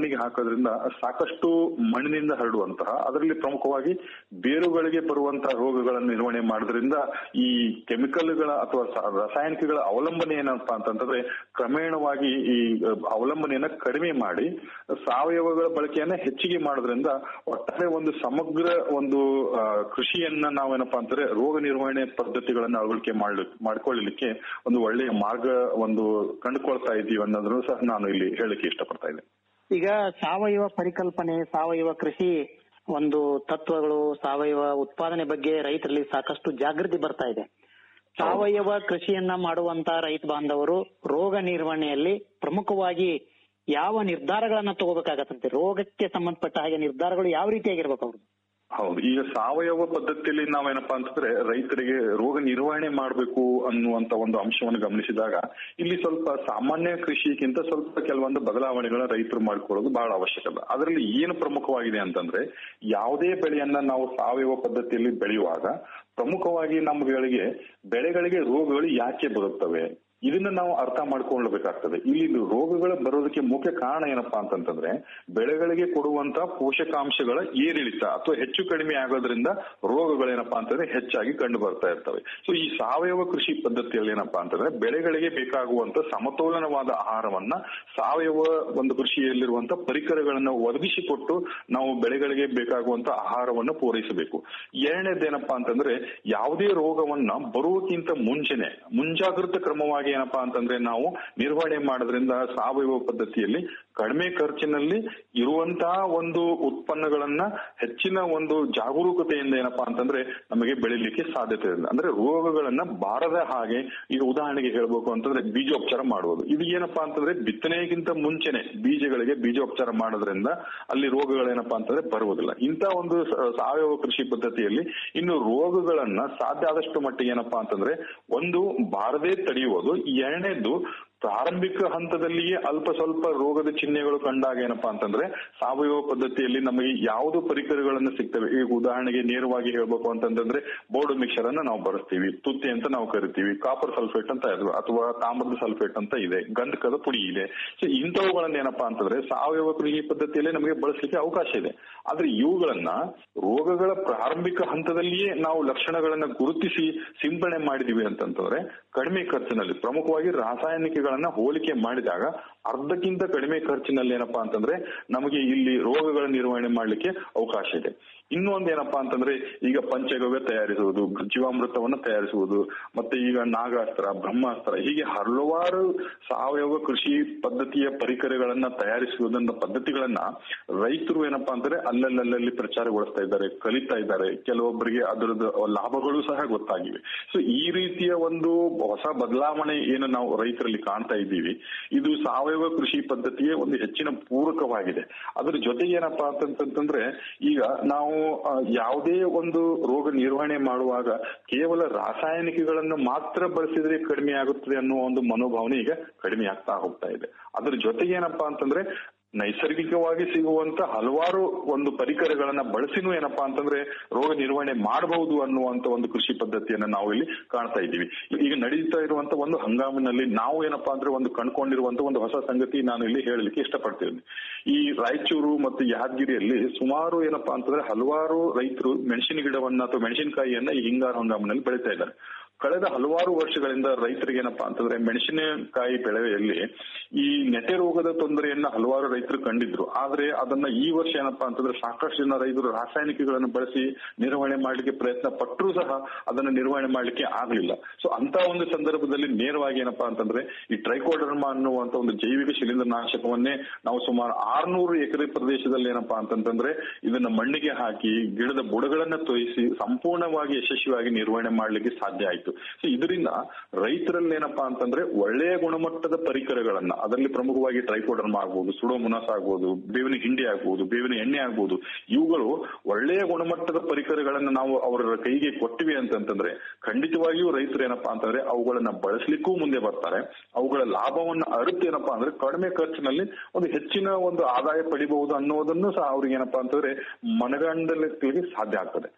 ಮಣ್ಣಿಗೆ ಹಾಕೋದ್ರಿಂದ ಸಾಕಷ್ಟು ಮಣ್ಣಿನಿಂದ ಹರಡುವಂತಹ ಅದರಲ್ಲಿ ಪ್ರಮುಖವಾಗಿ ಬೇರುಗಳಿಗೆ ಬರುವಂತಹ ರೋಗಗಳನ್ನು ನಿರ್ವಹಣೆ ಮಾಡೋದ್ರಿಂದ ಈ ಕೆಮಿಕಲ್ಗಳ ಅಥವಾ ಸ- ರಾಸಾಯನಿಕಗಳ ಅವಲಂಬನೆ ಏನಪ್ಪಾ ಅಂತಂತಂದ್ರೆ ಕ್ರಮೇಣವಾಗಿ ಈ ಅಹ್, ಅವಲಂಬನೆಯನ್ನ ಕಡಿಮೆ ಮಾಡಿ ಸಾವಯವಗಳ ಬಳಕೆಯನ್ನ ಹೆಚ್ಚಿಗೆ ಮಾಡೋದ್ರಿಂದ ಒಟ್ಟಾರೆ ಒಂದು ಸಮಗ್ರ ಒಂದು ಆ, ಕೃಷಿಯನ್ನ ನಾವೇನಪ್ಪಾ ಅಂತಂದ್ರೆ ರೋಗ ನಿರ್ವಹಣೆ ಪದ್ಧತಿಗಳನ್ನ ಅಳವಡಿಕೆ ಮಾಡ್ಲಿ ಮಾಡ್ಕೊಳ್ಳಲಿಕ್ಕೆ ಒಂದು ಒಳ್ಳೆಯ ಮಾರ್ಗ ಒಂದು ಕಂಡುಕೊಳ್ತಾ ಇದ್ದೀವಿ ಅನ್ನೋದನ್ನು ಸಹ ನಾನು ಇಲ್ಲಿ ಹೇಳಲಿಕ್ಕೆ ಇಷ್ಟಪಡ್ತಾ ಇದ್ದೇನೆ ಈಗ ಸಾವಯವ ಪರಿಕಲ್ಪನೆ ಸಾವಯವ ಕೃಷಿ ಒಂದು ತತ್ವಗಳು ಸಾವಯವ ಉತ್ಪಾದನೆ ಬಗ್ಗೆ ರೈತರಲ್ಲಿ ಸಾಕಷ್ಟು ಜಾಗೃತಿ ಬರ್ತಾ ಇದೆ ಸಾವಯವ ಕೃಷಿಯನ್ನ ಮಾಡುವಂತ ರೈತ ಬಾಂಧವರು ರೋಗ ನಿರ್ವಹಣೆಯಲ್ಲಿ ಪ್ರಮುಖವಾಗಿ ಯಾವ ನಿರ್ಧಾರಗಳನ್ನ ತಗೋಬೇಕಾಗತ್ತಂತೆ ರೋಗಕ್ಕೆ ಸಂಬಂಧಪಟ್ಟ ಹಾಗೆ ನಿರ್ಧಾರಗಳು ಯಾವ ರೀತಿಯಾಗಿರ್ಬೇಕು ಅವ್ರದ್ದು ಹೌದು ಈಗ ಸಾವಯವ ಪದ್ಧತಿಯಲ್ಲಿ ನಾವೇನಪ್ಪಾ ಅಂತಂದ್ರೆ ರೈತರಿಗೆ ರೋಗ ನಿರ್ವಹಣೆ ಮಾಡಬೇಕು ಅನ್ನುವಂತ ಒಂದು ಅಂಶವನ್ನು ಗಮನಿಸಿದಾಗ ಇಲ್ಲಿ ಸ್ವಲ್ಪ ಸಾಮಾನ್ಯ ಕೃಷಿಗಿಂತ ಸ್ವಲ್ಪ ಕೆಲವೊಂದು ಬದಲಾವಣೆಗಳನ್ನ ರೈತರು ಮಾಡ್ಕೊಳ್ಳೋದು ಬಹಳ ಅವಶ್ಯಕತೆ ಅದರಲ್ಲಿ ಏನು ಪ್ರಮುಖವಾಗಿದೆ ಅಂತಂದ್ರೆ ಯಾವುದೇ ಬೆಳೆಯನ್ನ ನಾವು ಸಾವಯವ ಪದ್ಧತಿಯಲ್ಲಿ ಬೆಳೆಯುವಾಗ ಪ್ರಮುಖವಾಗಿ ನಮ್ಗಳಿಗೆ ಬೆಳೆಗಳಿಗೆ ರೋಗಗಳು ಯಾಕೆ ಬರುತ್ತವೆ ಇದನ್ನ ನಾವು ಅರ್ಥ ಮಾಡ್ಕೊಳ್ಬೇಕಾಗ್ತದೆ ಇಲ್ಲಿ ರೋಗಗಳು ಬರೋದಕ್ಕೆ ಮುಖ್ಯ ಕಾರಣ ಏನಪ್ಪಾ ಅಂತಂತಂದ್ರೆ ಬೆಳೆಗಳಿಗೆ ಕೊಡುವಂತ ಪೋಷಕಾಂಶಗಳ ಏರಿಳಿತ ಅಥವಾ ಹೆಚ್ಚು ಕಡಿಮೆ ಆಗೋದ್ರಿಂದ ರೋಗಗಳೇನಪ್ಪಾ ಅಂತಂದ್ರೆ ಹೆಚ್ಚಾಗಿ ಕಂಡು ಬರ್ತಾ ಇರ್ತವೆ ಸೊ ಈ ಸಾವಯವ ಕೃಷಿ ಪದ್ಧತಿಯಲ್ಲಿ ಏನಪ್ಪಾ ಅಂತಂದ್ರೆ ಬೆಳೆಗಳಿಗೆ ಬೇಕಾಗುವಂತ ಸಮತೋಲನವಾದ ಆಹಾರವನ್ನ ಸಾವಯವ ಒಂದು ಕೃಷಿಯಲ್ಲಿರುವಂತ ಪರಿಕರಗಳನ್ನ ಒದಗಿಸಿಕೊಟ್ಟು ನಾವು ಬೆಳೆಗಳಿಗೆ ಬೇಕಾಗುವಂತ ಆಹಾರವನ್ನು ಪೂರೈಸಬೇಕು ಎರಡನೇದೇನಪ್ಪಾ ಅಂತಂದ್ರೆ ಯಾವುದೇ ರೋಗವನ್ನ ಬರುವಕ್ಕಿಂತ ಮುಂಚೆನೆ ಮುಂಜಾಗ್ರತಾ ಕ್ರಮವಾಗಿ ಏನಪ್ಪಾ ಅಂತಂದ್ರೆ ನಾವು ನಿರ್ವಹಣೆ ಮಾಡೋದ್ರಿಂದ ಸಾವಯವ ಪದ್ಧತಿಯಲ್ಲಿ ಕಡಿಮೆ ಖರ್ಚಿನಲ್ಲಿ ಇರುವಂತಹ ಒಂದು ಉತ್ಪನ್ನಗಳನ್ನ ಹೆಚ್ಚಿನ ಒಂದು ಜಾಗರೂಕತೆಯಿಂದ ಏನಪ್ಪಾ ಅಂತಂದ್ರೆ ನಮಗೆ ಬೆಳಿಲಿಕ್ಕೆ ಸಾಧ್ಯತೆ ಇದೆ ಅಂದ್ರೆ ರೋಗಗಳನ್ನ ಬಾರದ ಹಾಗೆ ಈಗ ಉದಾಹರಣೆಗೆ ಹೇಳ್ಬೇಕು ಅಂತಂದ್ರೆ ಬೀಜೋಪಚಾರ ಮಾಡುವುದು ಇದು ಏನಪ್ಪಾ ಅಂತಂದ್ರೆ ಬಿತ್ತನೆಗಿಂತ ಮುಂಚೆನೆ ಬೀಜಗಳಿಗೆ ಬೀಜೋಪಚಾರ ಮಾಡೋದ್ರಿಂದ ಅಲ್ಲಿ ರೋಗಗಳೇನಪ್ಪಾ ಅಂತಂದ್ರೆ ಬರುವುದಿಲ್ಲ ಇಂಥ ಒಂದು ಸ- ಸಾವಯವ ಕೃಷಿ ಪದ್ಧತಿಯಲ್ಲಿ ಇನ್ನು ರೋಗಗಳನ್ನ ಸಾಧ್ಯ ಆದಷ್ಟು ಮಟ್ಟಿಗೆ ಏನಪ್ಪಾ ಅಂತಂದ್ರೆ ಒಂದು ಬಾರದೇ ತಡೆಯುವುದು ಎರಡನೇದು ಪ್ರಾರಂಭಿಕ ಹಂತದಲ್ಲಿಯೇ ಅಲ್ಪ ಸ್ವಲ್ಪ ರೋಗದ ಚಿಹ್ನೆಗಳು ಕಂಡಾಗ ಏನಪ್ಪಾ ಅಂತಂದ್ರೆ ಸಾವಯವ ಪದ್ಧತಿಯಲ್ಲಿ ನಮಗೆ ಯಾವುದು ಪರಿಕರಗಳನ್ನು ಸಿಗ್ತವೆ ಈಗ ಉದಾಹರಣೆಗೆ ನೇರವಾಗಿ ಹೇಳ್ಬೇಕು ಅಂತಂದ್ರೆ ಬೋರ್ಡ್ ಮಿಕ್ಸರ್ ಅನ್ನ ನಾವು ಬಳಸ್ತೀವಿ ತುತ್ತಿ ಅಂತ ನಾವು ಕರಿತೀವಿ ಕಾಪರ್ ಸಲ್ಫೇಟ್ ಅಂತ ಇದೆ ಅಥವಾ ತಾಮ್ರದ ಸಲ್ಫೇಟ್ ಅಂತ ಇದೆ ಗಂಧಕದ ಪುಡಿ ಇದೆ ಸೊ ಇಂಥವುಗಳನ್ನ ಏನಪ್ಪಾ ಅಂತಂದ್ರೆ ಸಾವಯವ ಕೃಷಿ ಪದ್ಧತಿಯಲ್ಲಿ ನಮಗೆ ಬಳಸಲಿಕ್ಕೆ ಅವಕಾಶ ಇದೆ ಆದ್ರೆ ಇವುಗಳನ್ನ ರೋಗಗಳ ಪ್ರಾರಂಭಿಕ ಹಂತದಲ್ಲಿಯೇ ನಾವು ಲಕ್ಷಣಗಳನ್ನ ಗುರುತಿಸಿ ಸಿಂಪಡಣೆ ಮಾಡಿದೀವಿ ಅಂತಂತಂದ್ರೆ ಕಡಿಮೆ ಖರ್ಚಿನಲ್ಲಿ ಪ್ರಮುಖವಾಗಿ ರಾಸಾಯನಿಕಗಳನ್ನ ಹೋಲಿಕೆ ಮಾಡಿದಾಗ ಅರ್ಧಕ್ಕಿಂತ ಕಡಿಮೆ ಖರ್ಚಿನಲ್ಲಿ ಏನಪ್ಪಾ ಅಂತಂದ್ರೆ ನಮಗೆ ಇಲ್ಲಿ ರೋಗಗಳ ನಿರ್ವಹಣೆ ಮಾಡ್ಲಿಕ್ಕೆ ಅವಕಾಶ ಇದೆ ಇನ್ನೊಂದು ಏನಪ್ಪಾ ಅಂತಂದ್ರೆ ಈಗ ಪಂಚಗವ್ಯ ತಯಾರಿಸುವುದು ಜೀವಾಮೃತವನ್ನ ತಯಾರಿಸುವುದು ಮತ್ತೆ ಈಗ ನಾಗಾಸ್ತ್ರ ಬ್ರಹ್ಮಾಸ್ತ್ರ ಹೀಗೆ ಹಲವಾರು ಸಾವಯವ ಕೃಷಿ ಪದ್ಧತಿಯ ಪರಿಕರಗಳನ್ನ ತಯಾರಿಸುವುದನ್ನ ಪದ್ಧತಿಗಳನ್ನ ರೈತರು ಏನಪ್ಪಾ ಅಂದ್ರೆ ಅಲ್ಲಲ್ಲಲ್ಲಿ ಪ್ರಚಾರಗೊಳಿಸ್ತಾ ಇದ್ದಾರೆ ಕಲಿತಾ ಇದ್ದಾರೆ ಕೆಲವೊಬ್ಬರಿಗೆ ಅದರದ್ದು ಲಾಭಗಳು ಸಹ ಗೊತ್ತಾಗಿವೆ ಸೊ ಈ ರೀತಿಯ ಒಂದು ಹೊಸ ಬದಲಾವಣೆ ಏನು ನಾವು ರೈತರಲ್ಲಿ ಕಾಣ್ತಾ ಇದ್ದೀವಿ ಇದು ಸಾವಯವ ಕೃಷಿ ಪದ್ಧತಿಯೇ ಒಂದು ಹೆಚ್ಚಿನ ಪೂರಕವಾಗಿದೆ ಅದ್ರ ಜೊತೆಗೆ ಏನಪ್ಪಾ ಅಂತಂತಂದ್ರೆ ಈಗ ನಾವು ಆ, ಯಾವುದೇ ಒಂದು ರೋಗ ನಿರ್ವಹಣೆ ಮಾಡುವಾಗ ಕೇವಲ ರಾಸಾಯನಿಕಗಳನ್ನು ಮಾತ್ರ ಬಳಸಿದ್ರೆ ಕಡಿಮೆ ಆಗುತ್ತದೆ ಅನ್ನುವ ಒಂದು ಮನೋಭಾವನೆ ಈಗ ಕಡಿಮೆ ಆಗ್ತಾ ಹೋಗ್ತಾ ಇದೆ ಅದ್ರ ಜೊತೆಗೆ ಏನಪ್ಪಾ ಅಂತಂದ್ರೆ ನೈಸರ್ಗಿಕವಾಗಿ ಸಿಗುವಂತ ಹಲವಾರು ಒಂದು ಪರಿಕರಗಳನ್ನ ಬಳಸಿನೂ ಏನಪ್ಪಾ ಅಂತಂದ್ರೆ ರೋಗ ನಿರ್ವಹಣೆ ಮಾಡಬಹುದು ಅನ್ನುವಂತ ಒಂದು ಕೃಷಿ ಪದ್ಧತಿಯನ್ನ ನಾವು ಇಲ್ಲಿ ಕಾಣ್ತಾ ಇದ್ದೀವಿ ಈಗ ನಡೀತಾ ಇರುವಂತ ಒಂದು ಹಂಗಾಮಿನಲ್ಲಿ ನಾವು ಏನಪ್ಪಾ ಅಂದ್ರೆ ಒಂದು ಕಂಡುಕೊಂಡಿರುವಂತ ಒಂದು ಹೊಸ ಸಂಗತಿ ನಾನು ಇಲ್ಲಿ ಹೇಳಲಿಕ್ಕೆ ಇಷ್ಟಪಡ್ತೇನೆ ಈ ರಾಯಚೂರು ಮತ್ತು ಯಾದಗಿರಿಯಲ್ಲಿ ಸುಮಾರು ಏನಪ್ಪಾ ಅಂತಂದ್ರೆ ಹಲವಾರು ರೈತರು ಮೆಣಸಿನ ಗಿಡವನ್ನ ಅಥವಾ ಮೆಣಸಿನಕಾಯಿಯನ್ನ ಈ ಹಿಂಗಾರು ಹಂಗಾಮಿನಲ್ಲಿ ಬೆಳೀತಾ ಇದ್ದಾರೆ ಕಳೆದ ಹಲವಾರು ವರ್ಷಗಳಿಂದ ರೈತರಿಗೆ ಏನಪ್ಪಾ ಅಂತಂದ್ರೆ ಮೆಣಸಿನಕಾಯಿ ಬೆಳೆಯಲ್ಲಿ ಈ ನೆಟೆ ರೋಗದ ತೊಂದರೆಯನ್ನ ಹಲವಾರು ರೈತರು ಕಂಡಿದ್ರು ಆದ್ರೆ ಅದನ್ನ ಈ ವರ್ಷ ಏನಪ್ಪಾ ಅಂತಂದ್ರೆ ಸಾಕಷ್ಟು ಜನ ರೈತರು ರಾಸಾಯನಿಕಗಳನ್ನು ಬಳಸಿ ನಿರ್ವಹಣೆ ಮಾಡ್ಲಿಕ್ಕೆ ಪ್ರಯತ್ನ ಪಟ್ಟರೂ ಸಹ ಅದನ್ನ ನಿರ್ವಹಣೆ ಮಾಡ್ಲಿಕ್ಕೆ ಆಗ್ಲಿಲ್ಲ ಸೊ ಅಂತ ಒಂದು ಸಂದರ್ಭದಲ್ಲಿ ನೇರವಾಗಿ ಏನಪ್ಪಾ ಅಂತಂದ್ರೆ ಈ ಟ್ರೈಕೋಡರ್ಮಾ ಅನ್ನುವಂತ ಒಂದು ಜೈವಿಕ ಶಿಲೀಂಧ್ರನಾಶಕವನ್ನೇ ನಾವು ಸುಮಾರು ಆರ್ನೂರು ಎಕರೆ ಪ್ರದೇಶದಲ್ಲಿ ಏನಪ್ಪಾ ಅಂತಂತಂದ್ರೆ ಇದನ್ನ ಮಣ್ಣಿಗೆ ಹಾಕಿ ಗಿಡದ ಬುಡಗಳನ್ನ ತೋಯಿಸಿ ಸಂಪೂರ್ಣವಾಗಿ ಯಶಸ್ವಿಯಾಗಿ ನಿರ್ವಹಣೆ ಮಾಡ್ಲಿಕ್ಕೆ ಸಾಧ್ಯ ಆಯ್ತು ಸೊ ಇದರಿಂದ ರೈತರಲ್ಲಿ ಏನಪ್ಪಾ ಅಂತಂದ್ರೆ ಒಳ್ಳೆಯ ಗುಣಮಟ್ಟದ ಪರಿಕರಗಳನ್ನ ಅದರಲ್ಲಿ ಪ್ರಮುಖವಾಗಿ ಟ್ರೈಕೋಡರ್ಮಾ ಆಗ್ಬೋದು ಸುಡೋಮುನಾಸ್ ಆಗ್ಬೋದು ಬೇವಿನ ಹಿಂಡಿ ಆಗ್ಬೋದು ಬೇವಿನ ಎಣ್ಣೆ ಆಗ್ಬೋದು ಇವುಗಳು ಒಳ್ಳೆಯ ಗುಣಮಟ್ಟದ ಪರಿಕರಗಳನ್ನ ನಾವು ಅವರ ಕೈಗೆ ಕೊಟ್ಟಿವಿ ಅಂತಂತಂದ್ರೆ ಖಂಡಿತವಾಗಿಯೂ ರೈತರು ಏನಪ್ಪಾ ಅಂತಂದ್ರೆ ಅವುಗಳನ್ನ ಬಳಸಲಿಕ್ಕೂ ಮುಂದೆ ಬರ್ತಾರೆ ಅವುಗಳ ಲಾಭವನ್ನ ಅರಿತು ಏನಪ್ಪಾ ಅಂದ್ರೆ ಕಡಿಮೆ ಖರ್ಚಿನಲ್ಲಿ ಒಂದು ಹೆಚ್ಚಿನ ಒಂದು ಆದಾಯ ಪಡಿಬಹುದು ಅನ್ನೋದನ್ನು ಸಹ ಅವ್ರಿಗೆ ಏನಪ್ಪಾ ಅಂತಂದ್ರೆ ಮನಗಂಡಲಿಕ್ಕೆ ಸಾಧ್ಯ ಆಗ್ತದೆ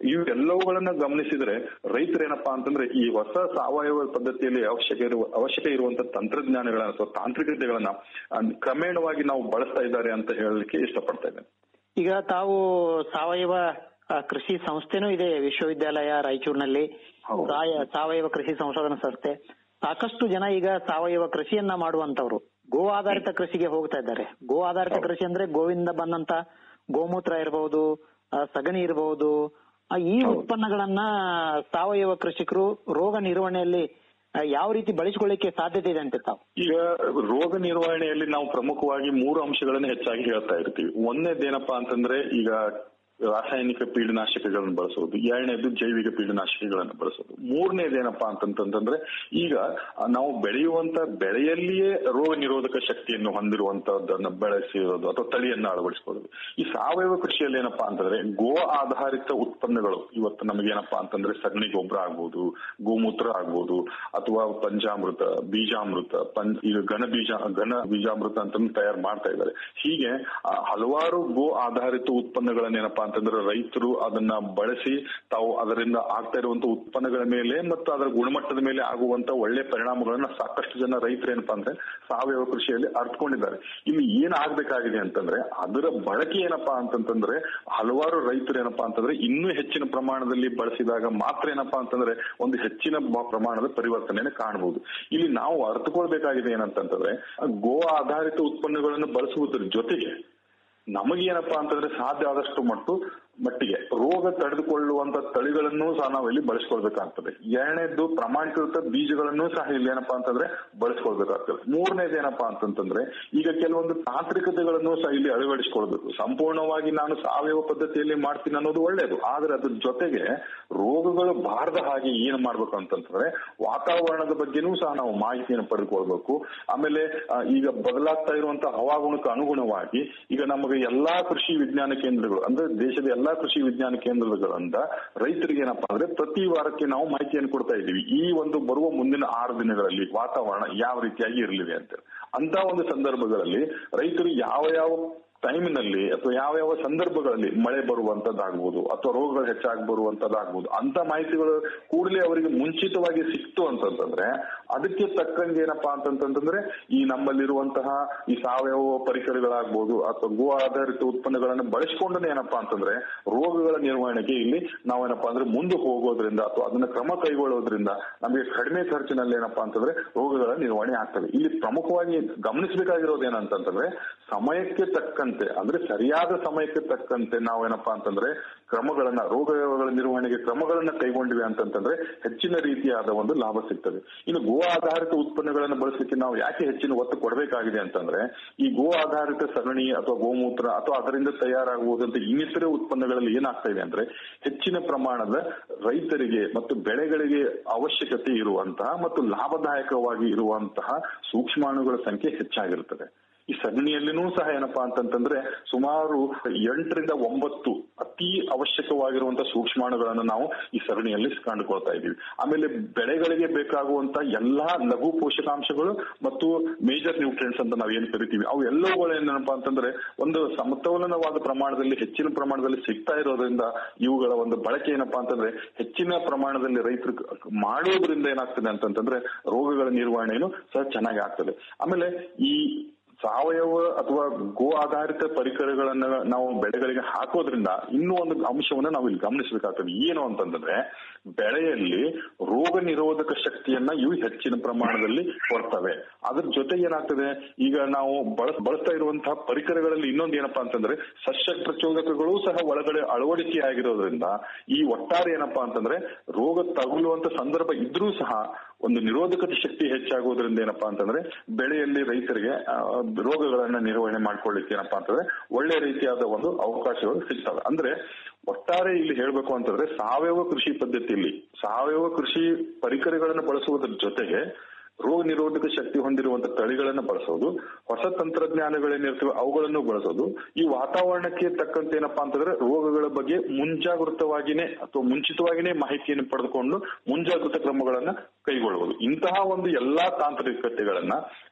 ಇವೆಲ್ಲವುಗಳನ್ನ ಗಮನಿಸಿದ್ರೆ ರೈತರೇನಪ್ಪಾ ಅಂತಂದ್ರೆ ಈ ಹೊಸ ಸಾವಯವ ಪದ್ಧತಿಯಲ್ಲಿ ಅವಶ್ಯಕ ಇರುವ ಅವಶ್ಯಕ ಇರುವಂತ ತಂತ್ರಜ್ಞಾನಗಳನ್ನ ಅಥವಾ ತಾಂತ್ರಿಕತೆಗಳನ್ನ ಆ, ಕ್ರಮೇಣವಾಗಿ ನಾವು ಬಳಸ್ತಾ ಇದ್ದಾರೆ ಅಂತ ಹೇಳಲಿಕ್ಕೆ ಇಷ್ಟಪಡ್ತಾ ಇದ್ದೇನೆ ಈಗ ತಾವು ಸಾವಯವ ಆ, ಕೃಷಿ ಸಂಸ್ಥೆನೂ ಇದೆ ವಿಶ್ವವಿದ್ಯಾಲಯ ರಾಯಚೂರಿನಲ್ಲಿ ಸಾಯ- ಸಾವಯವ ಕೃಷಿ ಸಂಶೋಧನಾ ಸಂಸ್ಥೆ ಸಾಕಷ್ಟು ಜನ ಈಗ ಸಾವಯವ ಕೃಷಿಯನ್ನ ಮಾಡುವಂತವ್ರು ಗೋ ಆಧಾರಿತ ಕೃಷಿಗೆ ಹೋಗ್ತಾ ಇದ್ದಾರೆ ಗೋ ಆಧಾರಿತ ಕೃಷಿ ಅಂದ್ರೆ ಗೋವಿಂದ ಬಂದಂತ ಗೋಮೂತ್ರ ಇರಬಹುದು ಸಗಣಿ ಇರಬಹುದು ಆ, ಈ ಉತ್ಪನ್ನಗಳನ್ನ ಸಾವಯವ ಕೃಷಿಕರು ರೋಗ ನಿರ್ವಹಣೆಯಲ್ಲಿ ಆ, ಯಾವ ರೀತಿ ಬಳಸಿಕೊಳ್ಳಿಕ್ಕೆ ಸಾಧ್ಯತೆ ಇದೆ ಅಂತ ತಾವು ಈಗ ರೋಗ ನಿರ್ವಹಣೆಯಲ್ಲಿ ನಾವು ಪ್ರಮುಖವಾಗಿ ಮೂರು ಅಂಶಗಳನ್ನು ಹೆಚ್ಚಾಗಿ ಹೇಳ್ತಾ ಇರ್ತೀವಿ ಒಂದನೇದೇನಪ್ಪಾ ಅಂತಂದ್ರೆ ಈಗ ರಾಸಾಯನಿಕ ಪೀಡನಾಶಕಗಳನ್ನು ಬಳಸೋದು ಎರಡನೇದು ಜೈವಿಕ ಪೀಡನಾಶಕಗಳನ್ನು ಬಳಸೋದು ಮೂರನೇದೇನಪ್ಪಾ ಅಂತಂತಂದ್ರೆ ಈಗ ಆ, ನಾವು ಬೆಳೆಯುವಂತ ಬೆಳೆಯಲ್ಲಿಯೇ ರೋಗ ನಿರೋಧಕ ಶಕ್ತಿಯನ್ನು ಹೊಂದಿರುವಂತದ್ದನ್ನ ಬೆಳೆಸಿರೋದು ಅಥವಾ ತಳಿಯನ್ನ ಅಳವಡಿಸಿಕೊಳ್ಳೋದು ಈ ಸಾವಯವ ಕೃಷಿಯಲ್ಲಿ ಏನಪ್ಪಾ ಅಂತಂದ್ರೆ ಗೋ ಆಧಾರಿತ ಉತ್ಪನ್ನಗಳು ಇವತ್ತು ನಮಗೇನಪ್ಪಾ ಅಂತಂದ್ರೆ ಸಗಣಿ ಗೊಬ್ಬರ ಆಗ್ಬೋದು ಗೋಮೂತ್ರ ಆಗ್ಬೋದು ಅಥವಾ ಪಂಚಾಮೃತ ಬೀಜಾಮೃತ ಪಂಚ ಈಗ ಘನ ಬೀಜ ಘನ ಬೀಜಾಮೃತ ಅಂತ ತಯಾರು ಮಾಡ್ತಾ ಇದ್ದಾರೆ ಹೀಗೆ ಆ, ಹಲವಾರು ಗೋ ಆಧಾರಿತ ಉತ್ಪನ್ನಗಳನ್ನ ಏನಪ್ಪಾ ಅಂತಂದ್ರೆ ರೈತರು ಅದನ್ನ ಬಳಸಿ ತಾವು ಅದರಿಂದ ಆಗ್ತಾ ಇರುವಂತ ಉತ್ಪನ್ನಗಳ ಮೇಲೆ ಮತ್ತು ಅದರ ಗುಣಮಟ್ಟದ ಮೇಲೆ ಆಗುವಂತ ಒಳ್ಳೆ ಪರಿಣಾಮಗಳನ್ನ ಸಾಕಷ್ಟು ಜನ ರೈತರು ಏನಪ್ಪಾ ಅಂದ್ರೆ ಸಾವಯವ ಕೃಷಿಯಲ್ಲಿ ಅರ್ಥಕೊಂಡಿದ್ದಾರೆ ಇಲ್ಲಿ ಏನ್ ಆಗ್ಬೇಕಾಗಿದೆ ಅಂತಂದ್ರೆ ಅದರ ಬಳಕೆ ಏನಪ್ಪಾ ಅಂತಂತಂದ್ರೆ ಹಲವಾರು ರೈತರು ಏನಪ್ಪಾ ಅಂತಂದ್ರೆ ಇನ್ನೂ ಹೆಚ್ಚಿನ ಪ್ರಮಾಣದಲ್ಲಿ ಬಳಸಿದಾಗ ಮಾತ್ರ ಏನಪ್ಪಾ ಅಂತಂದ್ರೆ ಒಂದು ಹೆಚ್ಚಿನ ಬ- ಪ್ರಮಾಣದ ಪರಿವರ್ತನೆಯನ್ನು ಕಾಣಬಹುದು ಇಲ್ಲಿ ನಾವು ಅರ್ಥಕೊಳ್ಬೇಕಾಗಿದೆ ಏನಂತಂತಂದ್ರೆ ಗೋ ಆಧಾರಿತ ಉತ್ಪನ್ನಗಳನ್ನು ಬಳಸುವುದರ ಜೊತೆಗೆ ನಮಗೇನಪ್ಪಾ ಅಂತಂದ್ರೆ ಸಾಧ್ಯ ಆದಷ್ಟು ಮಟ್ಟು ಮಟ್ಟಿಗೆ ರೋಗ ತಡೆದುಕೊಳ್ಳುವಂತ ತಳಿಗಳನ್ನು ಸಹ ನಾವು ಇಲ್ಲಿ ಬಳಸ್ಕೊಳ್ಬೇಕಾಗ್ತದೆ ಎರಡನೇದ್ದು ಪ್ರಮಾಣೀಕೃತ ಬೀಜಗಳನ್ನು ಸಹ ಇಲ್ಲಿ ಏನಪ್ಪಾ ಅಂತಂದ್ರೆ ಬಳಸ್ಕೊಳ್ಬೇಕಾಗ್ತದೆ ಮೂರನೇದು ಏನಪ್ಪಾ ಅಂತಂತಂದ್ರೆ ಈಗ ಕೆಲವೊಂದು ತಾಂತ್ರಿಕತೆಗಳನ್ನು ಸಹ ಇಲ್ಲಿ ಅಳವಡಿಸಿಕೊಳ್ಬೇಕು ಸಂಪೂರ್ಣವಾಗಿ ನಾನು ಸಾವಯವ ಪದ್ಧತಿಯಲ್ಲಿ ಮಾಡ್ತೀನಿ ಅನ್ನೋದು ಒಳ್ಳೇದು ಆದ್ರೆ ಅದ್ರ ಜೊತೆಗೆ ರೋಗಗಳು ಬಾರದ ಹಾಗೆ ಏನ್ ಮಾಡ್ಬೇಕು ಅಂತಂತಂದ್ರೆ ವಾತಾವರಣದ ಬಗ್ಗೆನೂ ಸಹ ನಾವು ಮಾಹಿತಿಯನ್ನು ಪಡೆದುಕೊಳ್ಬೇಕು ಆಮೇಲೆ ಆ, ಈಗ ಬದಲಾಗ್ತಾ ಇರುವಂತಹ ಹವಾಗುಣಕ್ಕೆ ಅನುಗುಣವಾಗಿ ಈಗ ನಮಗೆ ಎಲ್ಲಾ ಕೃಷಿ ವಿಜ್ಞಾನ ಕೇಂದ್ರಗಳು ಅಂದ್ರೆ ದೇಶದ ಎಲ್ಲಾ ಕೃಷಿ ವಿಜ್ಞಾನ ಕೇಂದ್ರಗಳಿಂದ ರೈತರಿಗೆ ಏನಪ್ಪಾ ಅಂದ್ರೆ ಪ್ರತಿ ವಾರಕ್ಕೆ ನಾವು ಮಾಹಿತಿಯನ್ನು ಕೊಡ್ತಾ ಇದ್ದೀವಿ ಈ ಒಂದು ಬರುವ ಮುಂದಿನ ಆರು ದಿನಗಳಲ್ಲಿ ವಾತಾವರಣ ಯಾವ ರೀತಿಯಾಗಿ ಇರಲಿದೆ ಅಂತ ಅಂತ ಒಂದು ಸಂದರ್ಭಗಳಲ್ಲಿ ರೈತರು ಯಾವ ಯಾವ ಟೈಮಿನಲ್ಲಿ ಅಥವಾ ಯಾವ ಯಾವ ಸಂದರ್ಭಗಳಲ್ಲಿ ಮಳೆ ಬರುವಂತದ್ದಾಗ್ಬೋದು ಅಥವಾ ರೋಗಗಳು ಹೆಚ್ಚಾಗಿ ಬರುವಂತದ್ದಾಗ್ಬೋದು ಅಂತ ಮಾಹಿತಿಗಳು ಕೂಡಲೇ ಅವರಿಗೆ ಮುಂಚಿತವಾಗಿ ಸಿಕ್ತು ಅಂತಂತಂದ್ರೆ ಅದಕ್ಕೆ ತಕ್ಕಂಗೆ ಏನಪ್ಪಾ ಅಂತಂತಂದ್ರೆ ಈ ನಮ್ಮಲ್ಲಿರುವಂತಹ ಈ ಸಾವಯವ ಪರಿಕರಗಳಾಗ್ಬೋದು ಅಥವಾ ಗೋ ಆಧಾರಿತ ಉತ್ಪನ್ನಗಳನ್ನು ಬಳಸಿಕೊಂಡು ಏನಪ್ಪಾ ಅಂತಂದ್ರೆ ರೋಗಗಳ ನಿರ್ವಹಣೆಗೆ ಇಲ್ಲಿ ನಾವೇನಪ್ಪಾ ಅಂದ್ರೆ ಮುಂದೆ ಹೋಗೋದ್ರಿಂದ ಅಥವಾ ಅದನ್ನ ಕ್ರಮ ಕೈಗೊಳ್ಳೋದ್ರಿಂದ ನಮಗೆ ಕಡಿಮೆ ಖರ್ಚಿನಲ್ಲಿ ಏನಪ್ಪಾ ಅಂತಂದ್ರೆ ರೋಗಗಳ ನಿರ್ವಹಣೆ ಆಗ್ತದೆ ಇಲ್ಲಿ ಪ್ರಮುಖವಾಗಿ ಗಮನಿಸಬೇಕಾಗಿರೋದು ಏನಂತಂದ್ರೆ ಸಮಯಕ್ಕೆ ತಕ್ಕಂತೆ ಅಂದ್ರೆ ಸರಿಯಾದ ಸಮಯಕ್ಕೆ ತಕ್ಕಂತೆ ನಾವೇನಪ್ಪಾ ಅಂತಂದ್ರೆ ಕ್ರಮಗಳನ್ನ ರೋಗಗಳ ನಿರ್ವಹಣೆಗೆ ಕ್ರಮಗಳನ್ನ ಕೈಗೊಂಡಿವೆ ಅಂತಂತಂದ್ರೆ ಹೆಚ್ಚಿನ ರೀತಿಯಾದ ಒಂದು ಲಾಭ ಸಿಗ್ತದೆ ಇನ್ನು ಗೋ ಆಧಾರಿತ ಉತ್ಪನ್ನಗಳನ್ನು ಬಳಸಲಿಕ್ಕೆ ನಾವು ಯಾಕೆ ಹೆಚ್ಚಿನ ಒತ್ತು ಕೊಡಬೇಕಾಗಿದೆ ಅಂತಂದ್ರೆ ಈ ಗೋ ಆಧಾರಿತ ಸಗಣಿ ಅಥವಾ ಗೋಮೂತ್ರ ಅಥವಾ ಅದರಿಂದ ತಯಾರಾಗುವುದಂತ ಇನ್ನಿತರೆ ಉತ್ಪನ್ನಗಳಲ್ಲಿ ಏನಾಗ್ತಾ ಇದೆ ಅಂದ್ರೆ ಹೆಚ್ಚಿನ ಪ್ರಮಾಣದ ರೈತರಿಗೆ ಮತ್ತು ಬೆಳೆಗಳಿಗೆ ಅವಶ್ಯಕತೆ ಇರುವಂತಹ ಮತ್ತು ಲಾಭದಾಯಕವಾಗಿ ಇರುವಂತಹ ಸೂಕ್ಷ್ಮಾಣುಗಳ ಸಂಖ್ಯೆ ಹೆಚ್ಚಾಗಿರುತ್ತದೆ ಈ ಸಗಣಿಯಲ್ಲಿನೂ ಸಹ ಏನಪ್ಪಾ ಅಂತಂತಂದ್ರೆ ಸುಮಾರು ಎಂಟರಿಂದ ಒಂಬತ್ತು ಅತಿ ಅವಶ್ಯಕವಾಗಿರುವಂತಹ ಸೂಕ್ಷ್ಮಾಣುಗಳನ್ನು ನಾವು ಈ ಸಗಣಿಯಲ್ಲಿ ಕಂಡುಕೊಳ್ತಾ ಇದ್ದೀವಿ ಆಮೇಲೆ ಬೆಳೆಗಳಿಗೆ ಬೇಕಾಗುವಂತ ಎಲ್ಲಾ ಲಘು ಪೋಷಕಾಂಶಗಳು ಮತ್ತು ಮೇಜರ್ ನ್ಯೂಟ್ರಿಯೆಂಟ್ಸ್ ಅಂತ ನಾವು ಏನ್ ಕರಿತೀವಿ ಅವು ಎಲ್ಲವುಗಳು ಏನಪ್ಪಾ ಅಂತಂದ್ರೆ ಒಂದು ಸಮತೋಲನವಾದ ಪ್ರಮಾಣದಲ್ಲಿ ಹೆಚ್ಚಿನ ಪ್ರಮಾಣದಲ್ಲಿ ಸಿಗ್ತಾ ಇರೋದ್ರಿಂದ ಇವುಗಳ ಒಂದು ಬಳಕೆ ಏನಪ್ಪಾ ಅಂತಂದ್ರೆ ಹೆಚ್ಚಿನ ಪ್ರಮಾಣದಲ್ಲಿ ರೈತರು ಮಾಡೋದ್ರಿಂದ ಏನಾಗ್ತದೆ ಅಂತಂತಂದ್ರೆ ರೋಗಗಳ ನಿರ್ವಹಣೆಯನ್ನು ಸಹ ಚೆನ್ನಾಗಿ ಆಗ್ತದೆ ಆಮೇಲೆ ಈ ಸಾವಯವ ಅಥವಾ ಗೋ ಆಧಾರಿತ ಪರಿಕರಗಳನ್ನ ನಾವು ಬೆಳೆಗಳಿಗೆ ಹಾಕೋದ್ರಿಂದ ಇನ್ನೂ ಒಂದು ಅಂಶವನ್ನ ನಾವು ಇಲ್ಲಿ ಗಮನಿಸಬೇಕಾಗ್ತದೆ ಏನು ಅಂತಂದ್ರೆ ಬೆಳೆಯಲ್ಲಿ ರೋಗ ನಿರೋಧಕ ಶಕ್ತಿಯನ್ನ ಇವು ಹೆಚ್ಚಿನ ಪ್ರಮಾಣದಲ್ಲಿ ಕೊಡ್ತವೆ ಅದ್ರ ಜೊತೆಗೆ ಏನಾಗ್ತದೆ ಈಗ ನಾವು ಬಳಸ್ ಬಳಸ್ತಾ ಇರುವಂತಹ ಪರಿಕರಗಳಲ್ಲಿ ಇನ್ನೊಂದು ಏನಪ್ಪಾ ಅಂತಂದ್ರೆ ಸಸ್ಯ ಪ್ರಚೋದಕಗಳು ಸಹ ಒಳಗಡೆ ಅಳವಡಿಕೆ ಆಗಿರೋದ್ರಿಂದ ಈ ಒಟ್ಟಾರೆ ಏನಪ್ಪಾ ಅಂತಂದ್ರೆ ರೋಗ ತಗುಲುವಂತ ಸಂದರ್ಭ ಇದ್ರೂ ಸಹ ಒಂದು ನಿರೋಧಕತೆ ಶಕ್ತಿ ಹೆಚ್ಚಾಗೋದ್ರಿಂದ ಏನಪ್ಪಾ ಅಂತಂದ್ರೆ ಬೆಳೆಯಲ್ಲಿ ರೈತರಿಗೆ ಆ, ರೋಗಗಳನ್ನ ನಿರ್ವಹಣೆ ಮಾಡ್ಕೊಳ್ಳಿಕ್ಕೆ ಏನಪ್ಪಾ ಅಂತಂದ್ರೆ ಒಳ್ಳೆ ರೀತಿಯಾದ ಒಂದು ಅವಕಾಶಗಳು ಸಿಗ್ತವೆ ಅಂದ್ರೆ ಒಟ್ಟಾರೆ ಇಲ್ಲಿ ಹೇಳ್ಬೇಕು ಅಂತಂದ್ರೆ ಸಾವಯವ ಕೃಷಿ ಪದ್ಧತಿಯಲ್ಲಿ ಸಾವಯವ ಕೃಷಿ ಪರಿಕರಗಳನ್ನು ಬಳಸುವುದರ ಜೊತೆಗೆ ರೋಗ ನಿರೋಧಕ ಶಕ್ತಿ ಹೊಂದಿರುವಂತಹ ತಳಿಗಳನ್ನು ಬಳಸೋದು ಹೊಸ ತಂತ್ರಜ್ಞಾನಗಳೇನಿರ್ತವೆ ಅವುಗಳನ್ನು ಬಳಸೋದು ಈ ವಾತಾವರಣಕ್ಕೆ ತಕ್ಕಂತೆ ಏನಪ್ಪಾ ಅಂತಂದ್ರೆ ರೋಗಗಳ ಬಗ್ಗೆ ಮುಂಜಾಗೃತವಾಗಿನೇ ಅಥವಾ ಮುಂಚಿತವಾಗಿನೇ ಮಾಹಿತಿಯನ್ನು ಪಡೆದುಕೊಂಡು ಮುಂಜಾಗೃತ ಕ್ರಮಗಳನ್ನ ಕೈಗೊಳ್ಳುವುದು ಇಂತಹ ಒಂದು ಎಲ್ಲಾ ತಾಂತ್ರಿಕತೆಗಳನ್ನ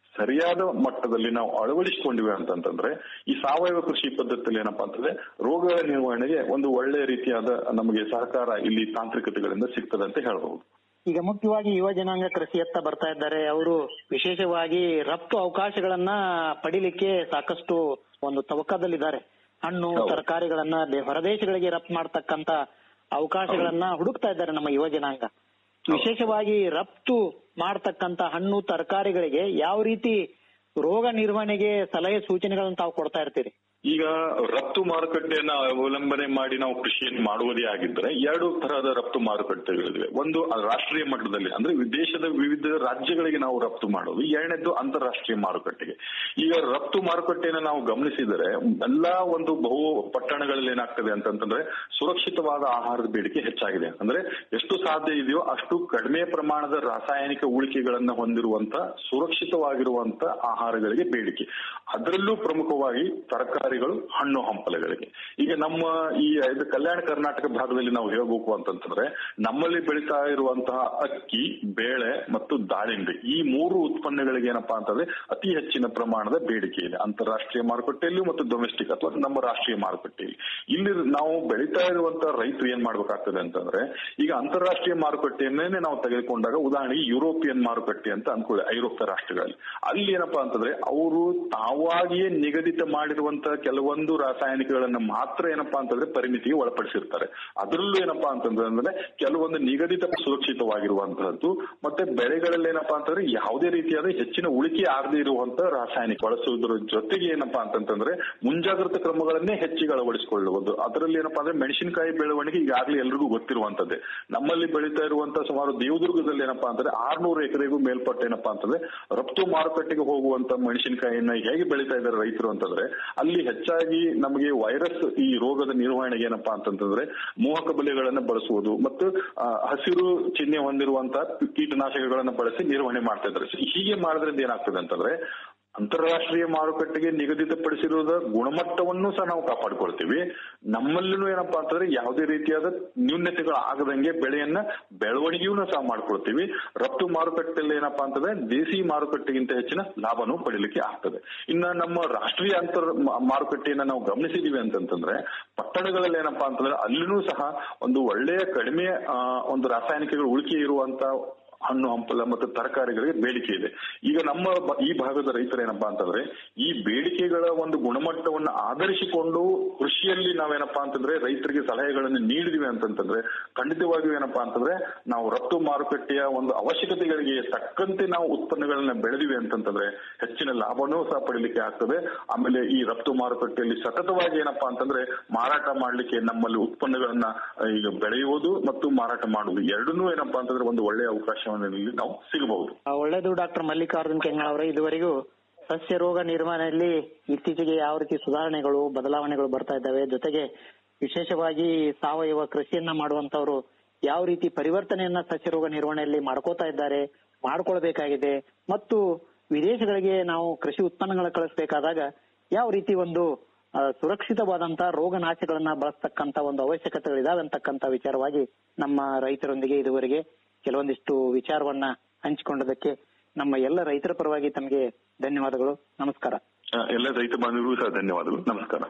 ಸರಿಯಾದ ಮಟ್ಟದಲ್ಲಿ ನಾವು ಅಳವಡಿಸಿಕೊಂಡಿವೆ ಅಂತಂತಂದ್ರೆ ಈ ಸಾವಯವ ಕೃಷಿ ಪದ್ಧತಿಯಲ್ಲಿ ಏನಪ್ಪಾ ಅಂತಂದ್ರೆ ರೋಗಗಳ ನಿರ್ವಹಣೆಗೆ ಒಂದು ಒಳ್ಳೆಯ ರೀತಿಯಾದ ನಮಗೆ ಸಹಕಾರ ಇಲ್ಲಿ ತಾಂತ್ರಿಕತೆಗಳಿಂದ ಸಿಗ್ತದೆ ಅಂತ ಹೇಳ್ಬಹುದು ಈಗ ಮುಖ್ಯವಾಗಿ ಯುವ ಜನಾಂಗ ಕೃಷಿಯತ್ತ ಬರ್ತಾ ಇದ್ದಾರೆ ಅವರು ವಿಶೇಷವಾಗಿ ರಫ್ತು ಅವಕಾಶಗಳನ್ನ ಪಡಿಲಿಕ್ಕೆ ಸಾಕಷ್ಟು ಒಂದು ತವಕದಲ್ಲಿದ್ದಾರೆ ಹಣ್ಣು ತರಕಾರಿಗಳನ್ನ ಬೆ- ಹೊರದೇಶಗಳಿಗೆ ರಫ್ತು ಮಾಡ್ತಕ್ಕಂತ ಅವಕಾಶಗಳನ್ನ ಹುಡುಕ್ತಾ ಇದ್ದಾರೆ ನಮ್ಮ ಯುವ ಜನಾಂಗ ವಿಶೇಷವಾಗಿ ರಫ್ತು ಮಾಡ್ತಕ್ಕಂತ ಹಣ್ಣು ತರಕಾರಿಗಳಿಗೆ ಯಾವ ರೀತಿ ರೋಗ ನಿರ್ವಹಣೆಗೆ ಸಲಹೆ ಸೂಚನೆಗಳನ್ನು ತಾವು ಕೊಡ್ತಾ ಇರ್ತೀರಿ ಈಗ ರಫ್ತು ಮಾರುಕಟ್ಟೆಯನ್ನ ಅವಲಂಬನೆ ಮಾಡಿ ನಾವು ಕೃಷಿಯನ್ನು ಮಾಡುವುದೇ ಆಗಿದ್ರೆ ಎರಡು ತರಹದ ರಫ್ತು ಮಾರುಕಟ್ಟೆಗಳಿವೆ ಒಂದು ರಾಷ್ಟ್ರೀಯ ಮಟ್ಟದಲ್ಲಿ ಅಂದ್ರೆ ವಿದೇಶದ ವಿವಿಧ ರಾಜ್ಯಗಳಿಗೆ ನಾವು ರಫ್ತು ಮಾಡೋದು ಎರಡನೇದ್ದು ಅಂತಾರಾಷ್ಟ್ರೀಯ ಮಾರುಕಟ್ಟೆಗೆ ಈಗ ರಫ್ತು ಮಾರುಕಟ್ಟೆಯನ್ನು ನಾವು ಗಮನಿಸಿದರೆ ಎಲ್ಲಾ ಒಂದು ಬಹು ಪಟ್ಟಣಗಳಲ್ಲಿ ಏನಾಗ್ತದೆ ಅಂತಂತಂದ್ರೆ ಸುರಕ್ಷಿತವಾದ ಆಹಾರದ ಬೇಡಿಕೆ ಹೆಚ್ಚಾಗಿದೆ ಅಂದ್ರೆ ಎಷ್ಟು ಸಾಧ್ಯ ಇದೆಯೋ ಅಷ್ಟು ಕಡಿಮೆ ಪ್ರಮಾಣದ ರಾಸಾಯನಿಕ ಉಳಿಕೆಗಳನ್ನ ಹೊಂದಿರುವಂತ ಸುರಕ್ಷಿತವಾಗಿರುವಂತ ಆಹಾರಗಳಿಗೆ ಬೇಡಿಕೆ ಅದರಲ್ಲೂ ಪ್ರಮುಖವಾಗಿ ತರಕಾರಿಗಳು ಹಣ್ಣು ಹಂಪಲಗಳಿಗೆ ಈಗ ನಮ್ಮ ಈ ಇದು ಕಲ್ಯಾಣ ಕರ್ನಾಟಕ ಭಾಗದಲ್ಲಿ ನಾವು ಹೇಳ್ಬೇಕು ಅಂತಂತಂದ್ರೆ ನಮ್ಮಲ್ಲಿ ಬೆಳೀತಾ ಇರುವಂತಹ ಅಕ್ಕಿ ಬೇಳೆ ಮತ್ತು ದಾಳಿಂಬೆ ಈ ಮೂರು ಉತ್ಪನ್ನಗಳಿಗೆ ಏನಪ್ಪಾ ಅಂತಂದ್ರೆ ಅತಿ ಹೆಚ್ಚಿನ ಪ್ರಮಾಣದ ಬೇಡಿಕೆ ಇದೆ ಅಂತಾರಾಷ್ಟ್ರೀಯ ಮಾರುಕಟ್ಟೆಯಲ್ಲೂ ಮತ್ತು ಡೊಮೆಸ್ಟಿಕ್ ಅಥವಾ ನಮ್ಮ ರಾಷ್ಟ್ರೀಯ ಮಾರುಕಟ್ಟೆಯಲ್ಲಿ ಇಲ್ಲಿ ನಾವು ಬೆಳೀತಾ ಇರುವಂತಹ ರೈತರು ಏನ್ ಮಾಡ್ಬೇಕಾಗ್ತದೆ ಅಂತಂದ್ರೆ ಈಗ ಅಂತಾರಾಷ್ಟ್ರೀಯ ಮಾರುಕಟ್ಟೆಯನ್ನೇ ನಾವು ತೆಗೆದುಕೊಂಡಾಗ ಉದಾಹರಣೆಗೆ ಯುರೋಪಿಯನ್ ಮಾರುಕಟ್ಟೆ ಅಂತ ಅನ್ಕೊಳ್ಳಿ ಐರೋಪ್ಯ ರಾಷ್ಟ್ರಗಳಲ್ಲಿ ಅಲ್ಲಿ ಏನಪ್ಪಾ ಅಂತಂದ್ರೆ ಅವರು ತಾವಾಗಿಯೇ ನಿಗದಿತ ಮಾಡಿರುವಂತಹ ಕೆಲವೊಂದು ರಾಸಾಯನಿಕಗಳನ್ನ ಮಾತ್ರ ಏನಪ್ಪಾ ಅಂತಂದ್ರೆ ಪರಿಮಿತಿಗೆ ಒಳಪಡಿಸಿರ್ತಾರೆ ಅದರಲ್ಲೂ ಏನಪ್ಪಾ ಅಂತಂದ್ರೆ ಕೆಲವೊಂದು ನಿಗದಿತ ಸುರಕ್ಷಿತವಾಗಿರುವಂತಹದ್ದು ಮತ್ತೆ ಬೆಳೆಗಳಲ್ಲಿ ಏನಪ್ಪಾ ಅಂತಂದ್ರೆ ಯಾವುದೇ ರೀತಿಯಾದ ಹೆಚ್ಚಿನ ಉಳಿಕೆ ಆಗದೆ ಇರುವಂತಹ ರಾಸಾಯನಿಕ ಬಳಸುವುದರ ಜೊತೆಗೆ ಏನಪ್ಪಾ ಅಂತಂತಂದ್ರೆ ಮುಂಜಾಗ್ರತಾ ಕ್ರಮಗಳನ್ನೇ ಹೆಚ್ಚಿಗೆ ಅಳವಡಿಸಿಕೊಳ್ಳುವುದು ಅದರಲ್ಲಿ ಏನಪ್ಪಾ ಅಂದ್ರೆ ಮೆಣಸಿನಕಾಯಿ ಬೆಳವಣಿಗೆ ಈಗಾಗಲೇ ಎಲ್ರಿಗೂ ಗೊತ್ತಿರುವಂತದ್ದೇ ನಮ್ಮಲ್ಲಿ ಬೆಳೀತಾ ಇರುವಂತಹ ಸುಮಾರು ದೇವದುರ್ಗದಲ್ಲಿ ಏನಪ್ಪಾ ಅಂತಂದ್ರೆ ಆರ್ನೂರು ಎಕರೆಗೂ ಮೇಲ್ಪಟ್ಟ ಏನಪ್ಪಾ ಅಂತಂದ್ರೆ ರಫ್ತು ಮಾರುಕಟ್ಟೆಗೆ ಹೋಗುವಂತ ಮೆಣಸಿನಕಾಯಿಯನ್ನ ಹೇಗೆ ಬೆಳೀತಾ ಇದ್ದಾರೆ ರೈತರು ಅಂತಂದ್ರೆ ಅಲ್ಲಿ ಹೆಚ್ಚಾಗಿ ನಮಗೆ ವೈರಸ್ ಈ ರೋಗದ ನಿರ್ವಹಣೆಗೆ ಏನಪ್ಪಾ ಅಂತಂತಂದ್ರೆ ಮೋಹಕ ಬಲೆಗಳನ್ನ ಬಳಸುವುದು ಮತ್ತು ಆ, ಹಸಿರು ಚಿಹ್ನೆ ಹೊಂದಿರುವಂತಹ ಕೀಟನಾಶಕಗಳನ್ನ ಬಳಸಿ ನಿರ್ವಹಣೆ ಮಾಡ್ತಾ ಇದ್ದಾರೆ So ಹೀಗೆ ಮಾಡೋದ್ರಿಂದ ಏನಾಗ್ತದೆ ಅಂತಂದ್ರೆ ಅಂತಾರಾಷ್ಟ್ರೀಯ ಮಾರುಕಟ್ಟೆಗೆ ನಿಗದಿತಪಡಿಸಿರುವ ಗುಣಮಟ್ಟವನ್ನು ಸಹ ನಾವು ಕಾಪಾಡ್ಕೊಳ್ತೀವಿ ನಮ್ಮಲ್ಲೂ ಏನಪ್ಪಾ ಅಂತಂದ್ರೆ ಯಾವುದೇ ರೀತಿಯಾದ ನ್ಯೂನ್ಯತೆಗಳು ಆಗದಂಗೆ ಬೆಳೆಯನ್ನ ಬೆಳವಣಿಗೆಯೂ ಸಹ ಮಾಡ್ಕೊಳ್ತೀವಿ ರಫ್ತು ಮಾರುಕಟ್ಟೆಯಲ್ಲಿ ಏನಪ್ಪಾ ಅಂತಂದ್ರೆ ದೇಸಿ ಮಾರುಕಟ್ಟೆಗಿಂತ ಹೆಚ್ಚಿನ ಲಾಭನೂ ಪಡಿಲಿಕ್ಕೆ ಆಗ್ತದೆ ಇನ್ನ ನಮ್ಮ ರಾಷ್ಟ್ರೀಯ ಅಂತರ್ ಮಾ- ಮಾರುಕಟ್ಟೆಯನ್ನ ನಾವು ಗಮನಿಸಿದೀವಿ ಅಂತಂತಂದ್ರೆ ಪಟ್ಟಣಗಳಲ್ಲಿ ಏನಪ್ಪಾ ಅಂತಂದ್ರೆ ಅಲ್ಲಿನೂ ಸಹ ಒಂದು ಒಳ್ಳೆಯ ಕಡಿಮೆ ಆ, ಒಂದು ರಾಸಾಯನಿಕಗಳು ಉಳಿಕೆ ಇರುವಂತ ಹಣ್ಣು ಹಂಪಲ ಮತ್ತು ತರಕಾರಿಗಳಿಗೆ ಬೇಡಿಕೆ ಇದೆ ಈಗ ನಮ್ಮ ಬ- ಈ ಭಾಗದ ರೈತರು ಏನಪ್ಪಾ ಅಂತಂದ್ರೆ ಈ ಬೇಡಿಕೆಗಳ ಒಂದು ಗುಣಮಟ್ಟವನ್ನು ಆಧರಿಸಿಕೊಂಡು ಕೃಷಿಯಲ್ಲಿ ನಾವೇನಪ್ಪಾ ಅಂತಂದ್ರೆ ರೈತರಿಗೆ ಸಲಹೆಗಳನ್ನು ನೀಡಿದಿವಿ ಅಂತಂತಂದ್ರೆ ಖಂಡಿತವಾಗಿಯೂ ಏನಪ್ಪಾ ಅಂತಂದ್ರೆ ನಾವು ರಫ್ತು ಮಾರುಕಟ್ಟೆಯ ಒಂದು ಅವಶ್ಯಕತೆಗಳಿಗೆ ತಕ್ಕಂತೆ ನಾವು ಉತ್ಪನ್ನಗಳನ್ನ ಬೆಳೆದಿವಿ ಅಂತಂತಂದ್ರೆ ಹೆಚ್ಚಿನ ಲಾಭನೂ ಸಹ ಪಡಿಲಿಕ್ಕೆ ಆಗ್ತದೆ ಆಮೇಲೆ ಈ ರಫ್ತು ಮಾರುಕಟ್ಟೆಯಲ್ಲಿ ಸತತವಾಗಿ ಏನಪ್ಪಾ ಅಂತಂದ್ರೆ ಮಾರಾಟ ಮಾಡ್ಲಿಕ್ಕೆ ನಮ್ಮಲ್ಲಿ ಉತ್ಪನ್ನಗಳನ್ನ ಆ, ಈಗ ಬೆಳೆಯುವುದು ಮತ್ತು ಮಾರಾಟ ಮಾಡುವುದು ಎರಡನ್ನೂ ಏನಪ್ಪಾ ಅಂತಂದ್ರೆ ಒಂದು ಒಳ್ಳೆಯ ಅವಕಾಶವನ್ನು ಇಲ್ಲಿ ನಾವು ಸಿಗಬಹುದು ಆ, ಒಳ್ಳೆಯದು ಡಾಕ್ಟರ್ ಮಲ್ಲಿಕಾರ್ಜುನ್ ಕೆಂಗಲ್ ಅವರೇ ಇದುವರೆಗೂ ಸಸ್ಯ ರೋಗ ನಿರ್ವಹಣೆಯಲ್ಲಿ ಇತ್ತೀಚೆಗೆ ಯಾವ ರೀತಿ ಸುಧಾರಣೆಗಳು ಬದಲಾವಣೆಗಳು ಬರ್ತಾ ಇದ್ದಾವೆ ಜೊತೆಗೆ ವಿಶೇಷವಾಗಿ ಸಾವಯವ ಕೃಷಿಯನ್ನ ಮಾಡುವಂತವರು ಯಾವ ರೀತಿ ಪರಿವರ್ತನೆಯನ್ನ ಸಸ್ಯ ರೋಗ ನಿರ್ವಹಣೆಯಲ್ಲಿ ಮಾಡ್ಕೋತಾ ಇದ್ದಾರೆ ಮಾಡ್ಕೊಳ್ಬೇಕಾಗಿದೆ ಮತ್ತು ವಿದೇಶಗಳಿಗೆ ನಾವು ಕೃಷಿ ಉತ್ಪನ್ನಗಳ ಕಳಿಸಬೇಕಾದಾಗ ಯಾವ ರೀತಿ ಒಂದು ಆ, ಸುರಕ್ಷಿತವಾದಂತಹ ರೋಗನಾಶಗಳನ್ನ ಬಳಸ್ತಕ್ಕಂತ ಒಂದು ಅವಶ್ಯಕತೆಗಳಿದಾವೆ ಅಂತಕ್ಕಂತ ವಿಚಾರವಾಗಿ ನಮ್ಮ ರೈತರೊಂದಿಗೆ ಇದುವರೆಗೆ ಕೆಲವೊಂದಿಷ್ಟು ವಿಚಾರವನ್ನ ಹಂಚಿಕೊಂಡದಕ್ಕೆ ನಮ್ಮ ಎಲ್ಲ ರೈತರ ಪರವಾಗಿ ತಮಗೆ ಧನ್ಯವಾದಗಳು ನಮಸ್ಕಾರ ಆ, ಎಲ್ಲ ರೈತ ಬಾಂಧವರಿಗೂ ಸಹ ಧನ್ಯವಾದಗಳು ನಮಸ್ಕಾರ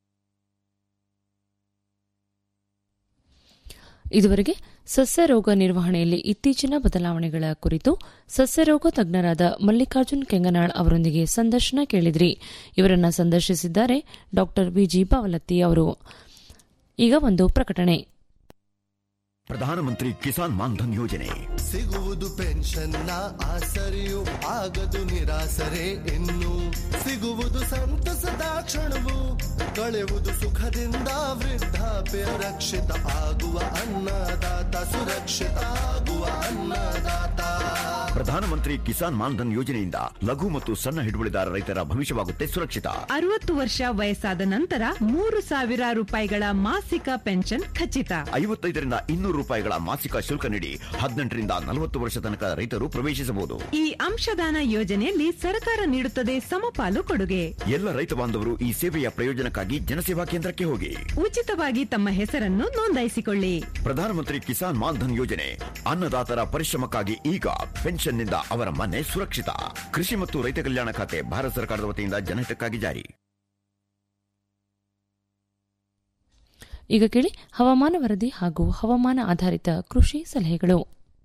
ಇದುವರೆಗೆ ಸಸ್ಯ ರೋಗ ನಿರ್ವಹಣೆಯಲ್ಲಿ ಇತ್ತೀಚಿನ ಬದಲಾವಣೆಗಳ ಕುರಿತು ಸಸ್ಯರೋಗ ತಜ್ಞರಾದ ಮಲ್ಲಿಕಾರ್ಜುನ್ ಕೆಂಗನಾಳ್ ಅವರೊಂದಿಗೆ ಸಂದರ್ಶನ ಕೇಳಿದ್ರಿ ಇವರನ್ನ ಸಂದರ್ಶಿಸಿದ್ದಾರೆ ಡಾ ವಿಜಿ ಬಾವಲತ್ತಿ ಅವರು ಈಗ ಒಂದು ಪ್ರಕಟಣೆ ಪ್ರಧಾನಮಂತ್ರಿ ಕಿಸಾನ್ ಮಾನ್ಧನ್ ಯೋಜನೆ ಸಿಗುವುದು ಪೆನ್ಷನ್ನ ಆಸರೆಯು ಆಗದು ನಿರಾಸರೆ ಇನ್ನು ಸಿಗುವುದು ಸಂತಸದ ಕ್ಷಣವು ಕಳೆಯುವುದು ಸುಖದಿಂದ ವೃದ್ಧಾಪ್ಯ ರಕ್ಷಿತ ಆಗುವ ಅನ್ನದಾತ ಸುರಕ್ಷಿತ ಆಗುವ ಅನ್ನದಾತ ಪ್ರಧಾನಮಂತ್ರಿ ಕಿಸಾನ್ ಮಾನ್ಧನ್ ಯೋಜನೆಯಿಂದ ಲಘು ಮತ್ತು ಸಣ್ಣ ಹಿಡುವಳಿದಾರ ರೈತರ ಭವಿಷ್ಯವಾಗುತ್ತೆ ಸುರಕ್ಷಿತ ಅರವತ್ತು ವರ್ಷ ವಯಸ್ಸಾದ ನಂತರ ಮೂರು ಸಾವಿರ ರೂಪಾಯಿಗಳ ಮಾಸಿಕ ಪೆನ್ಷನ್ ಖಚಿತ ಐವತ್ತೈದರಿಂದ ಇನ್ನೂರು ರೂಪಾಯಿಗಳ ಮಾಸಿಕ ಶುಲ್ಕ ನೀಡಿ ಹದಿನೆಂಟರಿಂದ ನಲವತ್ತು ವರ್ಷ ತನಕ ರೈತರು ಪ್ರವೇಶಿಸಬಹುದು ಈ ಅಂಶದಾನ ಯೋಜನೆಯಲ್ಲಿ ಸರ್ಕಾರ ನೀಡುತ್ತದೆ ಸಮಪಾಲು ಕೊಡುಗೆ ಎಲ್ಲ ರೈತ ಬಾಂಧವರು ಈ ಸೇವೆಯ ಪ್ರಯೋಜನಕ್ಕಾಗಿ ಜನಸೇವಾ ಕೇಂದ್ರಕ್ಕೆ ಹೋಗಿ ಉಚಿತವಾಗಿ ತಮ್ಮ ಹೆಸರನ್ನು ನೋಂದಾಯಿಸಿಕೊಳ್ಳಿ ಪ್ರಧಾನಮಂತ್ರಿ ಕಿಸಾನ್ ಮಾನ್ಧನ್ ಯೋಜನೆ ಅನ್ನದಾತರ ಪರಿಶ್ರಮಕ್ಕಾಗಿ ಈಗ ಪೆನ್ಷನ್ ಪೆನ್ಷನ್ನಿಂದ ಅವರ ಮನೆ ಸುರಕ್ಷಿತ ಕೃಷಿ ಮತ್ತು ರೈತ ಕಲ್ಯಾಣ ಖಾತೆ ಭಾರತ ಸರ್ಕಾರದ ವತಿಯಿಂದ ಜನಹಿತಕ್ಕಾಗಿ ಜಾರಿ ಈಗ ಕೇಳಿ ಹವಾಮಾನ ವರದಿ ಹಾಗೂ ಹವಾಮಾನ ಆಧಾರಿತ ಕೃಷಿ ಸಲಹೆಗಳು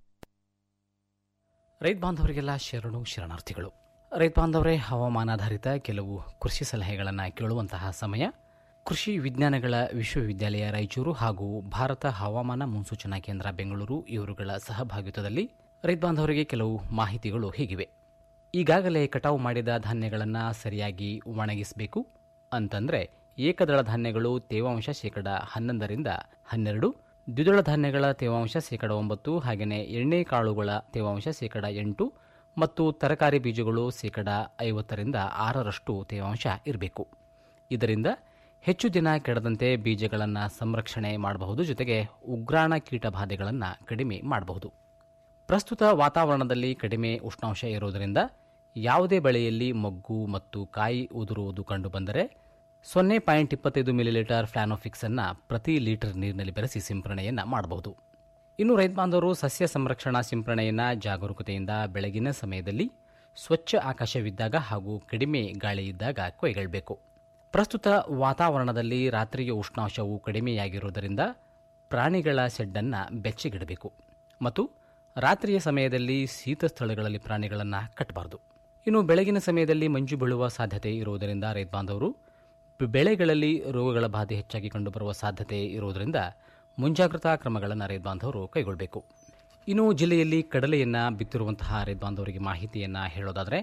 ರೈತ ಬಾಂಧವರಿಗೆಲ್ಲ ಶರಣು ಶರಣಾರ್ಥಿಗಳು ರೈತ ಬಾಂಧವರೇ ಹವಾಮಾನಾಧಾರಿತ ಕೆಲವು ಕೃಷಿ ಸಲಹೆಗಳನ್ನು ಕೇಳುವಂತಹ ಸಮಯ ಕೃಷಿ ವಿಜ್ಞಾನಗಳ ವಿಶ್ವವಿದ್ಯಾಲಯ ರಾಯಚೂರು ಹಾಗೂ ಭಾರತ ಹವಾಮಾನ ಮುನ್ಸೂಚನಾ ಕೇಂದ್ರ ಬೆಂಗಳೂರು ಇವರುಗಳ ಸಹಭಾಗಿತ್ವದಲ್ಲಿ ರೈತ ಬಾಂಧವರಿಗೆ ಕೆಲವು ಮಾಹಿತಿಗಳು ಹೀಗಿವೆ ಈಗಾಗಲೇ ಕಟಾವು ಮಾಡಿದ ಧಾನ್ಯಗಳನ್ನು ಸರಿಯಾಗಿ ಒಣಗಿಸಬೇಕು ಅಂತಂದರೆ ಏಕದಳ ಧಾನ್ಯಗಳು ತೇವಾಂಶ ಶೇಕಡ ಹನ್ನೊಂದರಿಂದ ಹನ್ನೆರಡು ದ್ವಿದಳ ಧಾನ್ಯಗಳ ತೇವಾಂಶ ಶೇಕಡ ಒಂಬತ್ತು ಹಾಗೆಯೇ ಎಣ್ಣೆ ಕಾಳುಗಳ ತೇವಾಂಶ ಶೇಕಡ ಎಂಟು ಮತ್ತು ತರಕಾರಿ ಬೀಜಗಳು ಶೇಕಡ ಐವತ್ತರಿಂದ ಆರರಷ್ಟು ತೇವಾಂಶ ಇರಬೇಕು ಇದರಿಂದ ಹೆಚ್ಚು ದಿನ ಕೆಡದಂತೆ ಬೀಜಗಳನ್ನು ಸಂರಕ್ಷಣೆ ಮಾಡಬಹುದು ಜೊತೆಗೆ ಉಗ್ರಾಣ ಕೀಟ ಬಾಧೆಗಳನ್ನು ಕಡಿಮೆ ಮಾಡಬಹುದು ಪ್ರಸ್ತುತ ವಾತಾವರಣದಲ್ಲಿ ಕಡಿಮೆ ಉಷ್ಣಾಂಶ ಇರುವುದರಿಂದ ಯಾವುದೇ ಬೆಳೆಯಲ್ಲಿ ಮೊಗ್ಗು ಮತ್ತು ಕಾಯಿ ಉದುರುವುದು ಕಂಡುಬಂದರೆ ಸೊನ್ನೆ ಪಾಯಿಂಟ್ ಇಪ್ಪತ್ತೈದು ಮಿಲಿಲೀಟರ್ ಫ್ಲಾನೋಫಿಕ್ಸ್ ಅನ್ನು ಪ್ರತಿ ಲೀಟರ್ ನೀರಿನಲ್ಲಿ ಬೆರೆಸಿ ಸಿಂಪರಣೆಯನ್ನು ಮಾಡಬಹುದು ಇನ್ನು ರೈತ ಬಾಂಧವರು ಸಸ್ಯ ಸಂರಕ್ಷಣಾ ಸಿಂಪರಣೆಯನ್ನು ಜಾಗರೂಕತೆಯಿಂದ ಬೆಳಗಿನ ಸಮಯದಲ್ಲಿ ಸ್ವಚ್ಛ ಆಕಾಶವಿದ್ದಾಗ ಹಾಗೂ ಕಡಿಮೆ ಗಾಳಿ ಇದ್ದಾಗ ಕೈಗೊಳ್ಳಬೇಕು ಪ್ರಸ್ತುತ ವಾತಾವರಣದಲ್ಲಿ ರಾತ್ರಿಯ ಉಷ್ಣಾಂಶವು ಕಡಿಮೆಯಾಗಿರುವುದರಿಂದ ಪ್ರಾಣಿಗಳ ಶೆಡ್ಡನ್ನು ಬೆಚ್ಚಗಿಡಬೇಕು ಮತ್ತು ರಾತ್ರಿಯ ಸಮಯದಲ್ಲಿ ಶೀತ ಸ್ಥಳಗಳಲ್ಲಿ ಪ್ರಾಣಿಗಳನ್ನು ಕಟ್ಟಬಾರದು ಇನ್ನು ಬೆಳಗಿನ ಸಮಯದಲ್ಲಿ ಮಂಜು ಬೀಳುವ ಸಾಧ್ಯತೆ ಇರುವುದರಿಂದ ರೈತ ಬಾಂಧವರು ಬೆಳೆಗಳಲ್ಲಿ ರೋಗಗಳ ಬಾಧೆ ಹೆಚ್ಚಾಗಿ ಕಂಡುಬರುವ ಸಾಧ್ಯತೆ ಇರುವುದರಿಂದ ಮುಂಜಾಗ್ರತಾ ಕ್ರಮಗಳನ್ನು ರೈತ ಬಾಂಧವರು ಕೈಗೊಳ್ಳಬೇಕು ಇನ್ನು ಜಿಲ್ಲೆಯಲ್ಲಿ ಕಡಲೆಯನ್ನು ಬಿತ್ತಿರುವಂತಹ ರೈತ ಬಾಂಧವರಿಗೆ ಮಾಹಿತಿಯನ್ನು ಹೇಳೋದಾದರೆ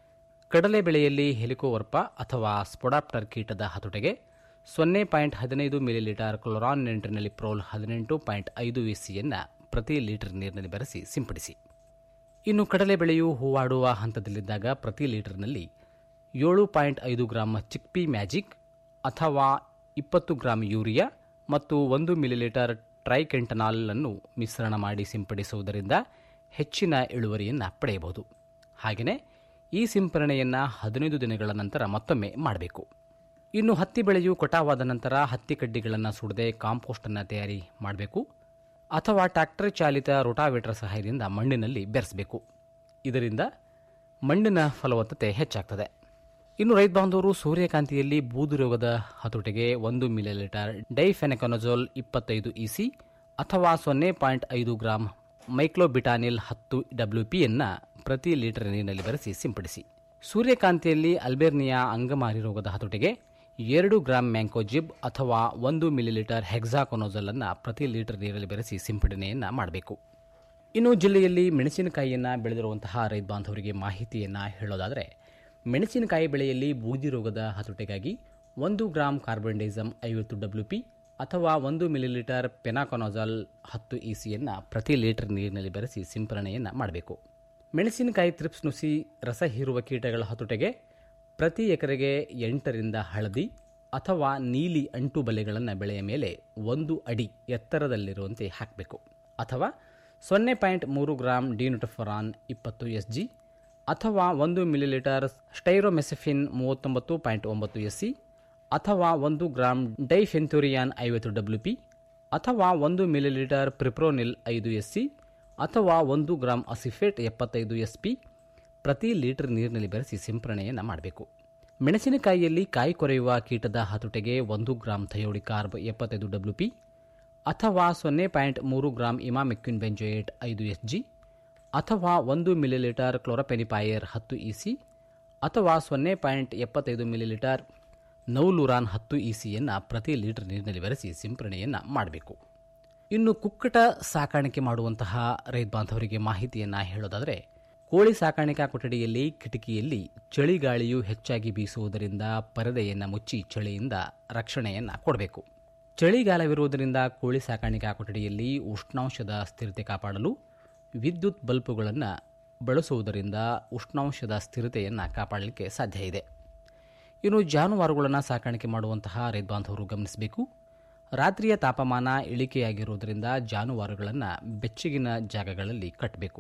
ಕಡಲೆ ಬೆಳೆಯಲ್ಲಿ ಹೆಲಿಕೋವರ್ಪ ಅಥವಾ ಸ್ಪೊಡಾಪ್ಟರ್ ಕೀಟದ ಹತೋಟಿಗೆ ಸೊನ್ನೆ ಪಾಯಿಂಟ್ ಹದಿನೈದು ಮಿಲಿಲೀಟರ್ ಕ್ಲೊರಾನ್ ನೆಂಟ್ರಿನಲ್ಲಿ ಪ್ರೋಲ್ ಹದಿನೆಂಟು ಪಾಯಿಂಟ್ ಐದು ಇಸಿಯನ್ನು ಪ್ರತಿ ಲೀಟರ್ ನೀರಿನಲ್ಲಿ ಬೆರೆಸಿ ಸಿಂಪಡಿಸಿ ಇನ್ನು ಕಡಲೆ ಬೆಳೆಯು ಹೂವಾಡುವ ಹಂತದಲ್ಲಿದ್ದಾಗ ಪ್ರತಿ ಲೀಟರ್ನಲ್ಲಿ ಏಳು ಪಾಯಿಂಟ್ ಐದು ಗ್ರಾಂ ಚಿಕ್ಪಿ ಮ್ಯಾಜಿಕ್ ಅಥವಾ ಇಪ್ಪತ್ತು ಗ್ರಾಂ ಯೂರಿಯಾ ಮತ್ತು ಒಂದು ಮಿಲಿಲೀಟರ್ ಟ್ರೈಕೆಂಟನಾಲ್ ಅನ್ನು ಮಿಶ್ರಣ ಮಾಡಿ ಸಿಂಪಡಿಸುವುದರಿಂದ ಹೆಚ್ಚಿನ ಇಳುವರಿಯನ್ನು ಪಡೆಯಬಹುದು ಹಾಗೆಯೇ ಈ ಸಿಂಪರಣೆಯನ್ನು ಹದಿನೈದು ದಿನಗಳ ನಂತರ ಮತ್ತೊಮ್ಮೆ ಮಾಡಬೇಕು ಇನ್ನು ಹತ್ತಿ ಬೆಳೆಯು ಕಟಾವಾದ ನಂತರ ಹತ್ತಿ ಕಡ್ಡಿಗಳನ್ನು ಸುಡದೆ ಕಾಂಪೋಸ್ಟನ್ನು ತಯಾರಿ ಮಾಡಬೇಕು ಅಥವಾ ಟ್ರ್ಯಾಕ್ಟರ್ ಚಾಲಿತ ರೋಟಾವೇಟರ್ ಸಹಾಯದಿಂದ ಮಣ್ಣಿನಲ್ಲಿ ಬೆರೆಸಬೇಕು ಇದರಿಂದ ಮಣ್ಣಿನ ಫಲವತ್ತತೆ ಹೆಚ್ಚಾಗ್ತದೆ ಇನ್ನು ರೈತ ಬಾಂಧವರು ಸೂರ್ಯಕಾಂತಿಯಲ್ಲಿ ಬೂದು ರೋಗದ ಹತೋಟಿಗೆ ಒಂದು ಮಿಲಿಲೀಟರ್ ಡೈಫೆನೆಕೊನಜೋಲ್ ಇಪ್ಪತ್ತೈದು ಇಸಿ ಅಥವಾ ಸೊನ್ನೆ ಪಾಯಿಂಟ್ ಐದು ಗ್ರಾಂ ಮೈಕ್ಲೋಬಿಟಾನಿಲ್ ಹತ್ತು ಡಬ್ಲ್ಯೂ ಪಿಯನ್ನು ಪ್ರತಿ ಲೀಟರ್ ನೀರಿನಲ್ಲಿ ಬೆರೆಸಿ ಸಿಂಪಡಿಸಿ ಸೂರ್ಯಕಾಂತಿಯಲ್ಲಿ ಅಲ್ಬೇರ್ನಿಯಾ ಅಂಗಮಾರಿ ರೋಗದ ಹತೋಟಿಗೆ ಎರಡು ಗ್ರಾಂ ಮ್ಯಾಂಕೋಜಿಬ್ ಅಥವಾ ಒಂದು ಮಿಲಿಲೀಟರ್ ಹೆಕ್ಸಾಕೊನೋಜಲ್ ಅನ್ನು ಪ್ರತಿ ಲೀಟರ್ ನೀರಲ್ಲಿ ಬೆರೆಸಿ ಸಿಂಪಡಣೆಯನ್ನು ಮಾಡಬೇಕು ಇನ್ನು ಜಿಲ್ಲೆಯಲ್ಲಿ ಮೆಣಸಿನಕಾಯಿಯನ್ನು ಬೆಳೆದಿರುವಂತಹ ರೈತ ಬಾಂಧವರಿಗೆ ಮಾಹಿತಿಯನ್ನು ಹೇಳೋದಾದರೆ ಮೆಣಸಿನಕಾಯಿ ಬೆಳೆಯಲ್ಲಿ ಬೂದಿ ರೋಗದ ಹತೋಟಿಗಾಗಿ ಒಂದು ಗ್ರಾಂ ಕಾರ್ಬನ್ಡೈಸಮ್ ಐವತ್ತು ಡಬ್ಲ್ಯೂ ಪಿ ಅಥವಾ ಒಂದು ಮಿಲಿಲೀಟರ್ ಪೆನಾಕೊನೋಜಾಲ್ ಹತ್ತು ಇಸಿಯನ್ನು ಪ್ರತಿ ಲೀಟರ್ ನೀರಿನಲ್ಲಿ ಬೆರೆಸಿ ಸಿಂಪರಣೆಯನ್ನು ಮಾಡಬೇಕು ಮೆಣಸಿನಕಾಯಿ ತ್ರಿಪ್ಸ್ ನುಸಿ ರಸ ಹೀರುವ ಕೀಟಗಳ ಹತೋಟಿಗೆ ಪ್ರತಿ ಎಕರೆಗೆ ಎಂಟರಿಂದ ಹಳದಿ ಅಥವಾ ನೀಲಿ ಅಂಟು ಬಲೆಗಳನ್ನು ಬೆಳೆಯ ಮೇಲೆ ಒಂದು ಅಡಿ ಎತ್ತರದಲ್ಲಿರುವಂತೆ ಹಾಕಬೇಕು ಅಥವಾ ಸೊನ್ನೆ ಪಾಯಿಂಟ್ ಮೂರು ಗ್ರಾಂ ಡಿನುಟಫರಾನ್ ಇಪ್ಪತ್ತು ಎಸ್ ಜಿ ಅಥವಾ ಒಂದು ಮಿಲಿಲೀಟರ್ ಸ್ಟೈರೋಮೆಸಫಿನ್ ಮೂವತ್ತೊಂಬತ್ತು ಪಾಯಿಂಟ್ ಒಂಬತ್ತು ಎಸ್ ಸಿ ಅಥವಾ ಒಂದು ಗ್ರಾಂ ಡೈಫೆಂಥುರಿಯಾನ್ ಐವತ್ತು ಡಬ್ಲ್ಯೂ ಪಿ ಅಥವಾ ಒಂದು ಮಿಲಿಲೀಟರ್ ಪ್ರಿಪ್ರೋನಿಲ್ ಐದು ಎಸ್ ಸಿ ಅಥವಾ ಒಂದು ಗ್ರಾಂ ಅಸಿಫೇಟ್ ಎಪ್ಪತ್ತೈದು ಎಸ್ ಪಿ ಪ್ರತಿ ಲೀಟರ್ ನೀರಿನಲ್ಲಿ ಬೆರೆಸಿ ಸಿಂಪರಣೆಯನ್ನು ಮಾಡಬೇಕು ಮೆಣಸಿನಕಾಯಿಯಲ್ಲಿ ಕಾಯಿ ಕೊರೆಯುವ ಕೀಟದ ಹತೋಟಿಗೆ ಒಂದು ಗ್ರಾಂ ಥಯೋಡಿಕಾರ್ಬ್ ಎಪ್ಪತ್ತೈದು ಡಬ್ಲ್ಯೂ ಪಿ ಅಥವಾ ಸೊನ್ನೆ ಪಾಯಿಂಟ್ ಮೂರು ಗ್ರಾಂ ಇಮಾಮೆಕ್ವಿನ್ ಬೆಂಜೋಯೇಟ್ ಐದು ಎಸ್ ಜಿ ಅಥವಾ ಒಂದು ಮಿಲಿಲೀಟರ್ ಕ್ಲೋರಪೆನಿಪಾಯರ್ ಹತ್ತು ಇ ಸಿ ಅಥವಾ ಸೊನ್ನೆ ಪಾಯಿಂಟ್ ಎಪ್ಪತ್ತೈದು ಮಿಲಿಲೀಟರ್ ನೌಲುರಾನ್ ಹತ್ತು ಇ ಸಿಯನ್ನು ಪ್ರತಿ ಲೀಟರ್ ನೀರಿನಲ್ಲಿ ಬೆರೆಸಿ ಸಿಂಪರಣೆಯನ್ನು ಮಾಡಬೇಕು ಇನ್ನು ಕುಕ್ಕಟ ಸಾಕಾಣಿಕೆ ಮಾಡುವಂತಹ ರೈತ ಬಾಂಧವರಿಗೆ ಮಾಹಿತಿಯನ್ನು ಹೇಳೋದಾದರೆ ಕೋಳಿ ಸಾಕಾಣಿಕಾ ಕೊಠಡಿಯಲ್ಲಿ ಕಿಟಕಿಯಲ್ಲಿ ಚಳಿಗಾಳಿಯು ಹೆಚ್ಚಾಗಿ ಬೀಸುವುದರಿಂದ ಪರದೆಯನ್ನು ಮುಚ್ಚಿ ಚಳಿಯಿಂದ ರಕ್ಷಣೆಯನ್ನು ಕೊಡಬೇಕು ಚಳಿಗಾಲವಿರುವುದರಿಂದ ಕೋಳಿ ಸಾಕಾಣಿಕಾ ಕೊಠಡಿಯಲ್ಲಿ ಉಷ್ಣಾಂಶದ ಸ್ಥಿರತೆ ಕಾಪಾಡಲು ವಿದ್ಯುತ್ ಬಲ್ಬುಗಳನ್ನು ಬಳಸುವುದರಿಂದ ಉಷ್ಣಾಂಶದ ಸ್ಥಿರತೆಯನ್ನು ಕಾಪಾಡಲಿಕ್ಕೆ ಸಾಧ್ಯ ಇದೆ ಇನ್ನು ಜಾನುವಾರುಗಳನ್ನು ಸಾಕಾಣಿಕೆ ಮಾಡುವಂತಹ ರೈತ ಬಾಂಧವರು ಗಮನಿಸಬೇಕು ರಾತ್ರಿಯ ತಾಪಮಾನ ಇಳಿಕೆಯಾಗಿರುವುದರಿಂದ ಜಾನುವಾರುಗಳನ್ನು ಬೆಚ್ಚಗಿನ ಜಾಗಗಳಲ್ಲಿ ಕಟ್ಟಬೇಕು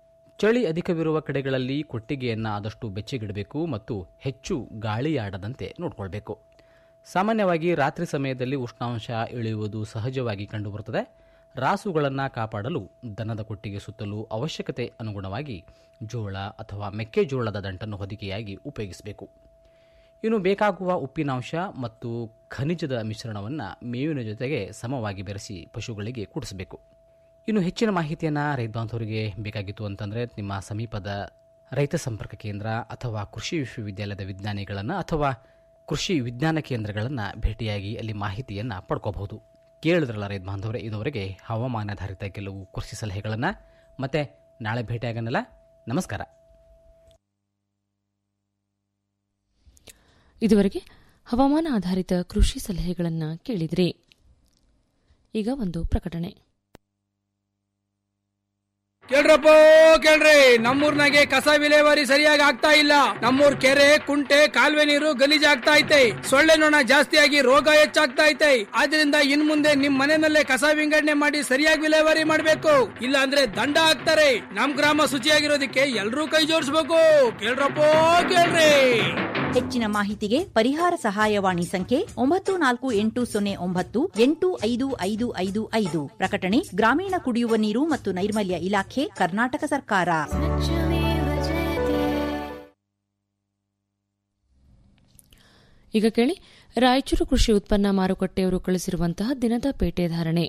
ಚಳಿ ಅಧಿಕವಿರುವ ಕಡೆಗಳಲ್ಲಿ ಕೊಟ್ಟಿಗೆಯನ್ನು ಆದಷ್ಟು ಬೆಚ್ಚಗಿಡಬೇಕು ಮತ್ತು ಹೆಚ್ಚು ಗಾಳಿಯಾಡದಂತೆ ನೋಡಿಕೊಳ್ಬೇಕು ಸಾಮಾನ್ಯವಾಗಿ ರಾತ್ರಿ ಸಮಯದಲ್ಲಿ ಉಷ್ಣಾಂಶ ಇಳಿಯುವುದು ಸಹಜವಾಗಿ ಕಂಡುಬರುತ್ತದೆ ರಾಸುಗಳನ್ನು ಕಾಪಾಡಲು ದನದ ಕೊಟ್ಟಿಗೆ ಸುತ್ತಲೂ ಅವಶ್ಯಕತೆ ಅನುಗುಣವಾಗಿ ಜೋಳ ಅಥವಾ ಮೆಕ್ಕೆಜೋಳದ ದಂಟನ್ನು ಹೊದಿಕೆಯಾಗಿ ಉಪಯೋಗಿಸಬೇಕು ಇನ್ನು ಬೇಕಾಗುವ ಉಪ್ಪಿನಾಂಶ ಮತ್ತು ಖನಿಜದ ಮಿಶ್ರಣವನ್ನು ಮೇವಿನ ಜೊತೆಗೆ ಸಮವಾಗಿ ಬೆರೆಸಿ ಪಶುಗಳಿಗೆ ಕುಡಿಸಬೇಕು ಇನ್ನು ಹೆಚ್ಚಿನ ಮಾಹಿತಿಯನ್ನು ರೈತ ಬಾಂಧವರಿಗೆ ಬೇಕಾಗಿತ್ತು ಅಂತಂದರೆ ನಿಮ್ಮ ಸಮೀಪದ ರೈತ ಸಂಪರ್ಕ ಕೇಂದ್ರ ಅಥವಾ ಕೃಷಿ ವಿಶ್ವವಿದ್ಯಾಲಯದ ವಿಜ್ಞಾನಿಗಳನ್ನು ಅಥವಾ ಕೃಷಿ ವಿಜ್ಞಾನ ಕೇಂದ್ರಗಳನ್ನು ಭೇಟಿಯಾಗಿ ಅಲ್ಲಿ ಮಾಹಿತಿಯನ್ನು ಪಡ್ಕೋಬಹುದು ಕೇಳಿದ್ರಲ್ಲ ರೈತ ಬಾಂಧವರೇ ಇದುವರೆಗೆ ಹವಾಮಾನಾಧಾರಿತ ಕೆಲವು ಕೃಷಿ ಸಲಹೆಗಳನ್ನು ಮತ್ತೆ ನಾಳೆ ಭೇಟಿಯಾಗನಲ್ಲ ನಮಸ್ಕಾರ ಇದುವರೆಗೆ ಹವಾಮಾನ ಆಧಾರಿತ ಕೃಷಿ ಸಲಹೆಗಳನ್ನು ಕೇಳಿದ್ರಿ ಈಗ ಒಂದು ಪ್ರಕಟಣೆ ಕೇಳ್ರಪ್ಪ ಕೇಳ್ರಿ ನಮ್ಮೂರ್ನಾಗೆ ಕಸ ವಿಲೇವಾರಿ ಸರಿಯಾಗಿ ಆಗ್ತಾ ಇಲ್ಲ ನಮ್ಮೂರ್ ಕೆರೆ ಕುಂಟೆ ಕಾಲುವೆ ನೀರು ಗಲೀಜಾಗ್ತಾ ಐತೆ ಸೊಳ್ಳೆ ನೊಣ ಜಾಸ್ತಿಯಾಗಿ ರೋಗ ಹೆಚ್ಚಾಗ್ತಾ ಐತೆ ಆದ್ರಿಂದ ಇನ್ ಮುಂದೆ ನಿಮ್ ಮನೆಯಲ್ಲೇ ಕಸ ವಿಂಗಡಣೆ ಮಾಡಿ ಸರಿಯಾಗಿ ವಿಲೇವಾರಿ ಮಾಡ್ಬೇಕು ಇಲ್ಲ ಅಂದ್ರೆ ದಂಡ ಹಾಕ್ತಾರೆ ನಮ್ ಗ್ರಾಮ ಶುಚಿಯಾಗಿರೋದಕ್ಕೆ ಎಲ್ರೂ ಕೈ ಜೋಡಿಸ್ಬೇಕು ಕೇಳ್ರಪ್ಪ ಕೇಳ್ರಿ ಹೆಚ್ಚಿನ ಮಾಹಿತಿಗೆ ಪರಿಹಾರ ಸಹಾಯವಾಣಿ ಸಂಖ್ಯೆ ಒಂಬತ್ತು ನಾಲ್ಕು ಎಂಟು ಸೊನ್ನೆ ಒಂಬತ್ತು ಎಂಟು ಐದು ಐದು ಐದು ಐದು ಪ್ರಕಟಣೆ ಗ್ರಾಮೀಣ ಕುಡಿಯುವ ನೀರು ಮತ್ತು ನೈರ್ಮಲ್ಯ ಇಲಾಖೆ ಕರ್ನಾಟಕ ಸರ್ಕಾರ ಈಗ ಕೇಳಿ ರಾಯಚೂರು ಕೃಷಿ ಉತ್ಪನ್ನ ಮಾರುಕಟ್ಟೆಯವರು ಕಳಿಸಿರುವಂತಹ ದಿನದ ಪೇಟೆ ಧಾರಣೆ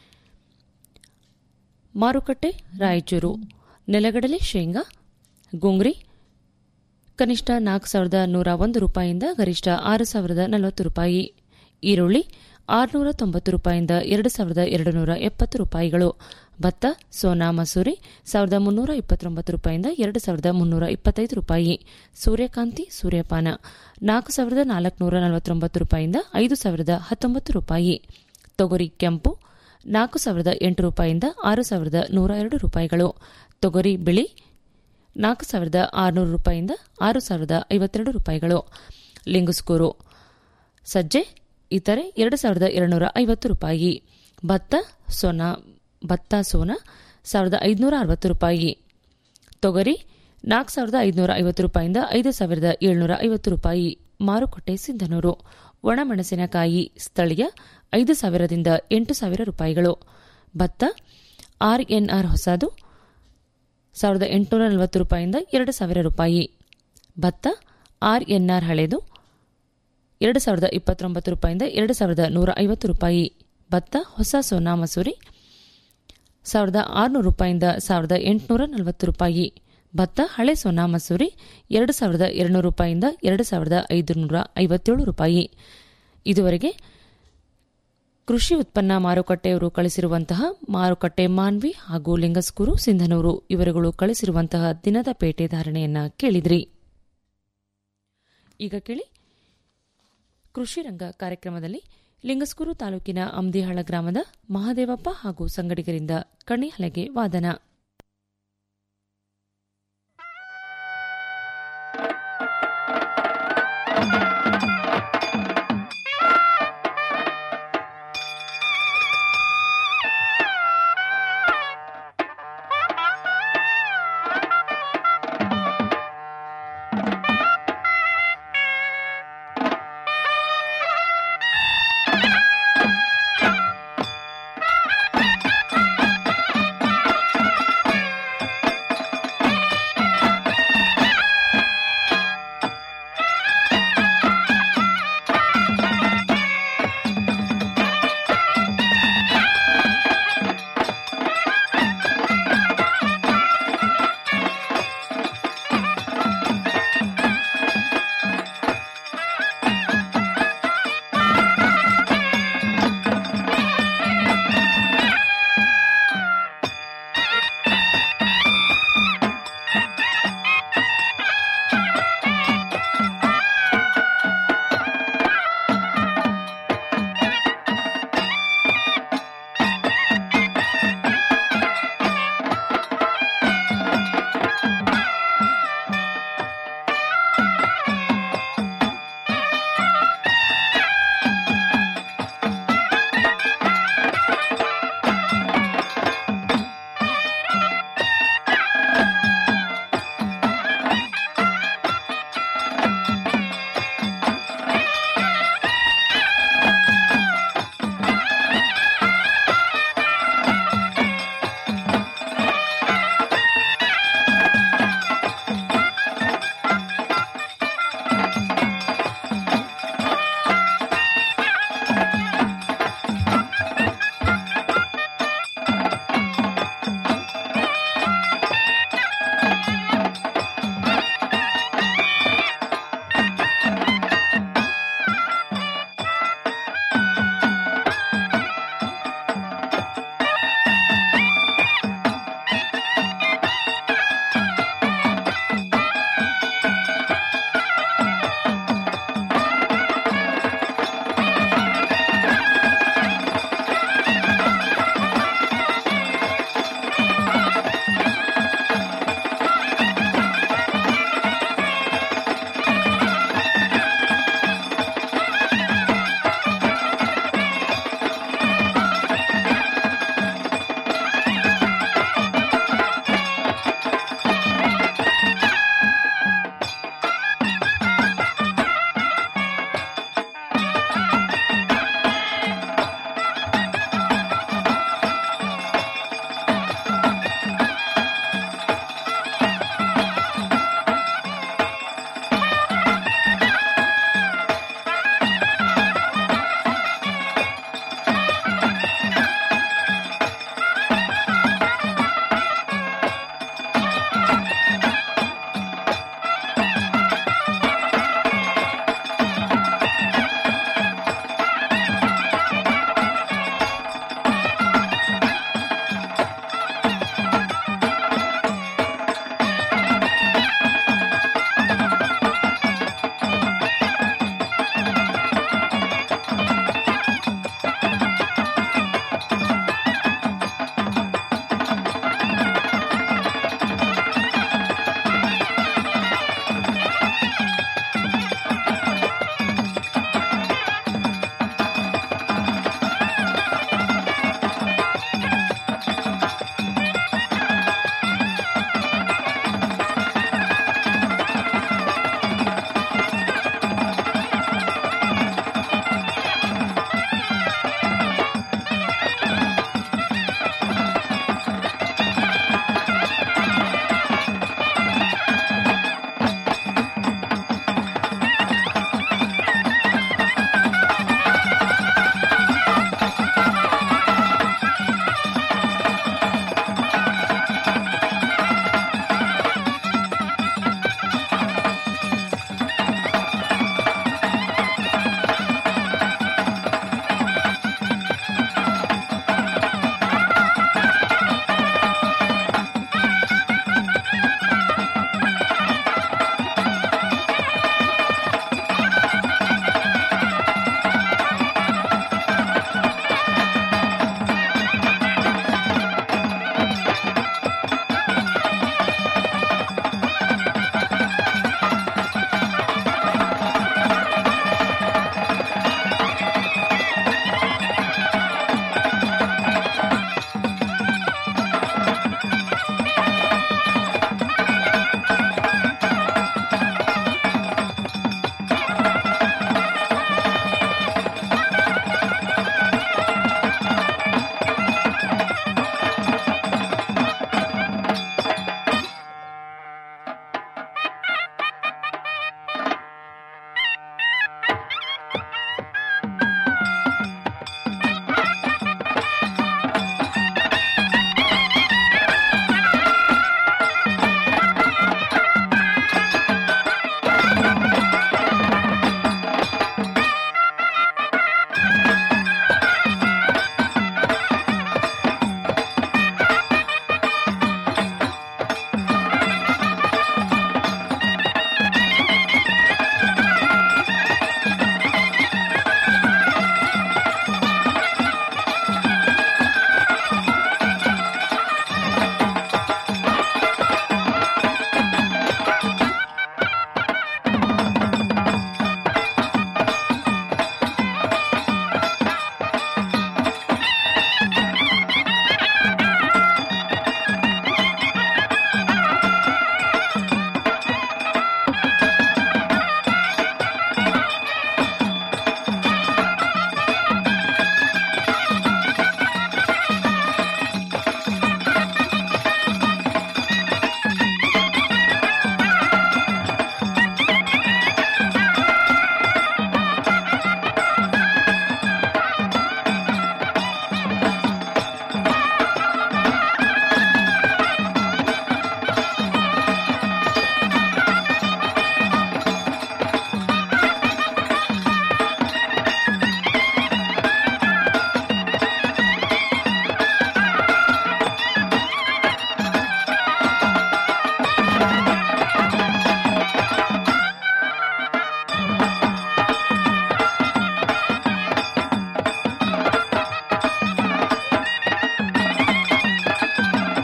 ಮಾರುಕಟ್ಟೆ ರಾಯಚೂರು ನೆಲಗಡಲೆ ಶೇಂಗಾ ಗುಂಗ್ರಿ ಕನಿಷ್ಠ ನಾಲ್ಕು ಸಾವಿರದ ನೂರ ಒಂದು ರೂಪಾಯಿಯಿಂದ ಗರಿಷ್ಠ ಆರು ಸಾವಿರದ ನಲವತ್ತು ರೂಪಾಯಿ ಈರುಳ್ಳಿ ಆರುನೂರ ತೊಂಬತ್ತು ರೂಪಾಯಿಯಿಂದ ಎರಡು ಸಾವಿರದ ಎರಡು ನೂರ ಎಪ್ಪತ್ತು ರೂಪಾಯಿಗಳು ಭತ್ತ ಸೋನಾ ಮಸೂರಿ ಸಾವಿರದ ಮುನ್ನೂರ ಇಪ್ಪತ್ತೊಂಬತ್ತು ರೂಪಾಯಿಯಿಂದ ಎರಡು ಸಾವಿರದ ಮುನ್ನೂರ ಇಪ್ಪತ್ತೈದು ರೂಪಾಯಿ ಸೂರ್ಯಕಾಂತಿ ಸೂರ್ಯಪಾನ ನಾಲ್ಕು ಸಾವಿರದ ನಾಲ್ಕುನೂರ ನಲವತ್ತೊಂಬತ್ತು ರೂಪಾಯಿಯಿಂದ ಐದು ಸಾವಿರದ ಹತ್ತೊಂಬತ್ತು ರೂಪಾಯಿ ತೊಗರಿ ಕೆಂಪು ನಾಲ್ಕು ಸಾವಿರದ ಎಂಟು ರೂಪಾಯಿಯಿಂದ ಆರು ಸಾವಿರದ ನೂರ ಎರಡು ರೂಪಾಯಿಗಳು ತೊಗರಿ ಬಿಳಿ ನಾಲ್ಕು ಸಾವಿರದ ಆರುನೂರು ರೂಪಾಯಿಯಿಂದ ಆರು ಸಾವಿರದ ಐವತ್ತೆರಡು ರೂಪಾಯಿಗಳು ಲಿಂಗುಸ್ಕೂರು ಸಜ್ಜೆ ಇತರೆ ಎರಡು ಸಾವಿರದ ಎರಡುನೂರ ಐವತ್ತು ರೂಪಾಯಿ ಭತ್ತ ಸೋನಾ ಭತ್ತ ಸೋನಾ ಸಾವಿರದ ಐದುನೂರ ಅರವತ್ತು ರೂಪಾಯಿ ತೊಗರಿ ನಾಲ್ಕು ಸಾವಿರದ ಐದುನೂರ ಐವತ್ತು ರೂಪಾಯಿಯಿಂದ ಐದು ಸಾವಿರದ ಏಳುನೂರ ಐವತ್ತು ರೂಪಾಯಿ ಮಾರುಕಟ್ಟೆ ಸಿಂಧನೂರು ಒಣಮೆಣಸಿನಕಾಯಿ ಸ್ಥಳೀಯ ಐದು ಸಾವಿರದಿಂದ ಎಂಟು ಸಾವಿರ ರೂಪಾಯಿಗಳು ಭತ್ತ ಆರ್ಎನ್ಆರ್ ಹೊಸದು ಸಾವಿರದ ಎಂಟುನೂರ ನಲವತ್ತು ರೂಪಾಯಿಯಿಂದ ಎರಡು ಸಾವಿರ ರೂಪಾಯಿ ಭತ್ತ ಆರ್ಎನ್ಆರ್ ಹಳೆದು ಎರಡು ಸಾವಿರದ ಇಪ್ಪತ್ತೊಂಬತ್ತು ರೂಪಾಯಿಯಿಂದ ಎರಡು ಸಾವಿರದ ನೂರ ಐವತ್ತು ರೂಪಾಯಿ ಭತ್ತ ಹೊಸ ಸೋನಾ ಮಸೂರಿ ಸಾವಿರದ ಆರುನೂರು ರೂಪಾಯಿಯಿಂದ ಸಾವಿರದ ಎಂಟುನೂರ ನಲವತ್ತು ರೂಪಾಯಿ ಭತ್ತ ಹಳೆ ಸೋನಾ ಮಸೂರಿ ಎರಡು ಸಾವಿರದ ಎರಡುನೂರು ರೂಪಾಯಿಯಿಂದ ಎರಡು ಸಾವಿರದ ಐದುನೂರ ಐವತ್ತೇಳು ರೂಪಾಯಿ ಇದುವರೆಗೆ ಕೃಷಿ ಉತ್ಪನ್ನ ಮಾರುಕಟ್ಟೆಯವರು ಕಳಿಸಿರುವಂತಹ ಮಾರುಕಟ್ಟೆ ಮಾನ್ವಿ ಹಾಗೂ ಲಿಂಗಸ್ಕೂರು ಸಿಂಧನೂರು ಇವರುಗಳು ಕಳಿಸಿರುವಂತಹ ದಿನದ ಪೇಟೆ ಧಾರಣೆಯನ್ನ ಕೇಳಿದ್ರಿ ಈಗ ಕೇಳಿ ಕೃಷಿ ರಂಗ ಕಾರ್ಯಕ್ರಮದಲ್ಲಿ ಲಿಂಗಸ್ಕೂರು ತಾಲೂಕಿನ ಅಮ್ದಿಹಾಳ ಗ್ರಾಮದ ಮಹಾದೇವಪ್ಪ ಹಾಗೂ ಸಂಗಡಿಗರಿಂದ ಕಣಿಹಲಗೆ ವಾದನ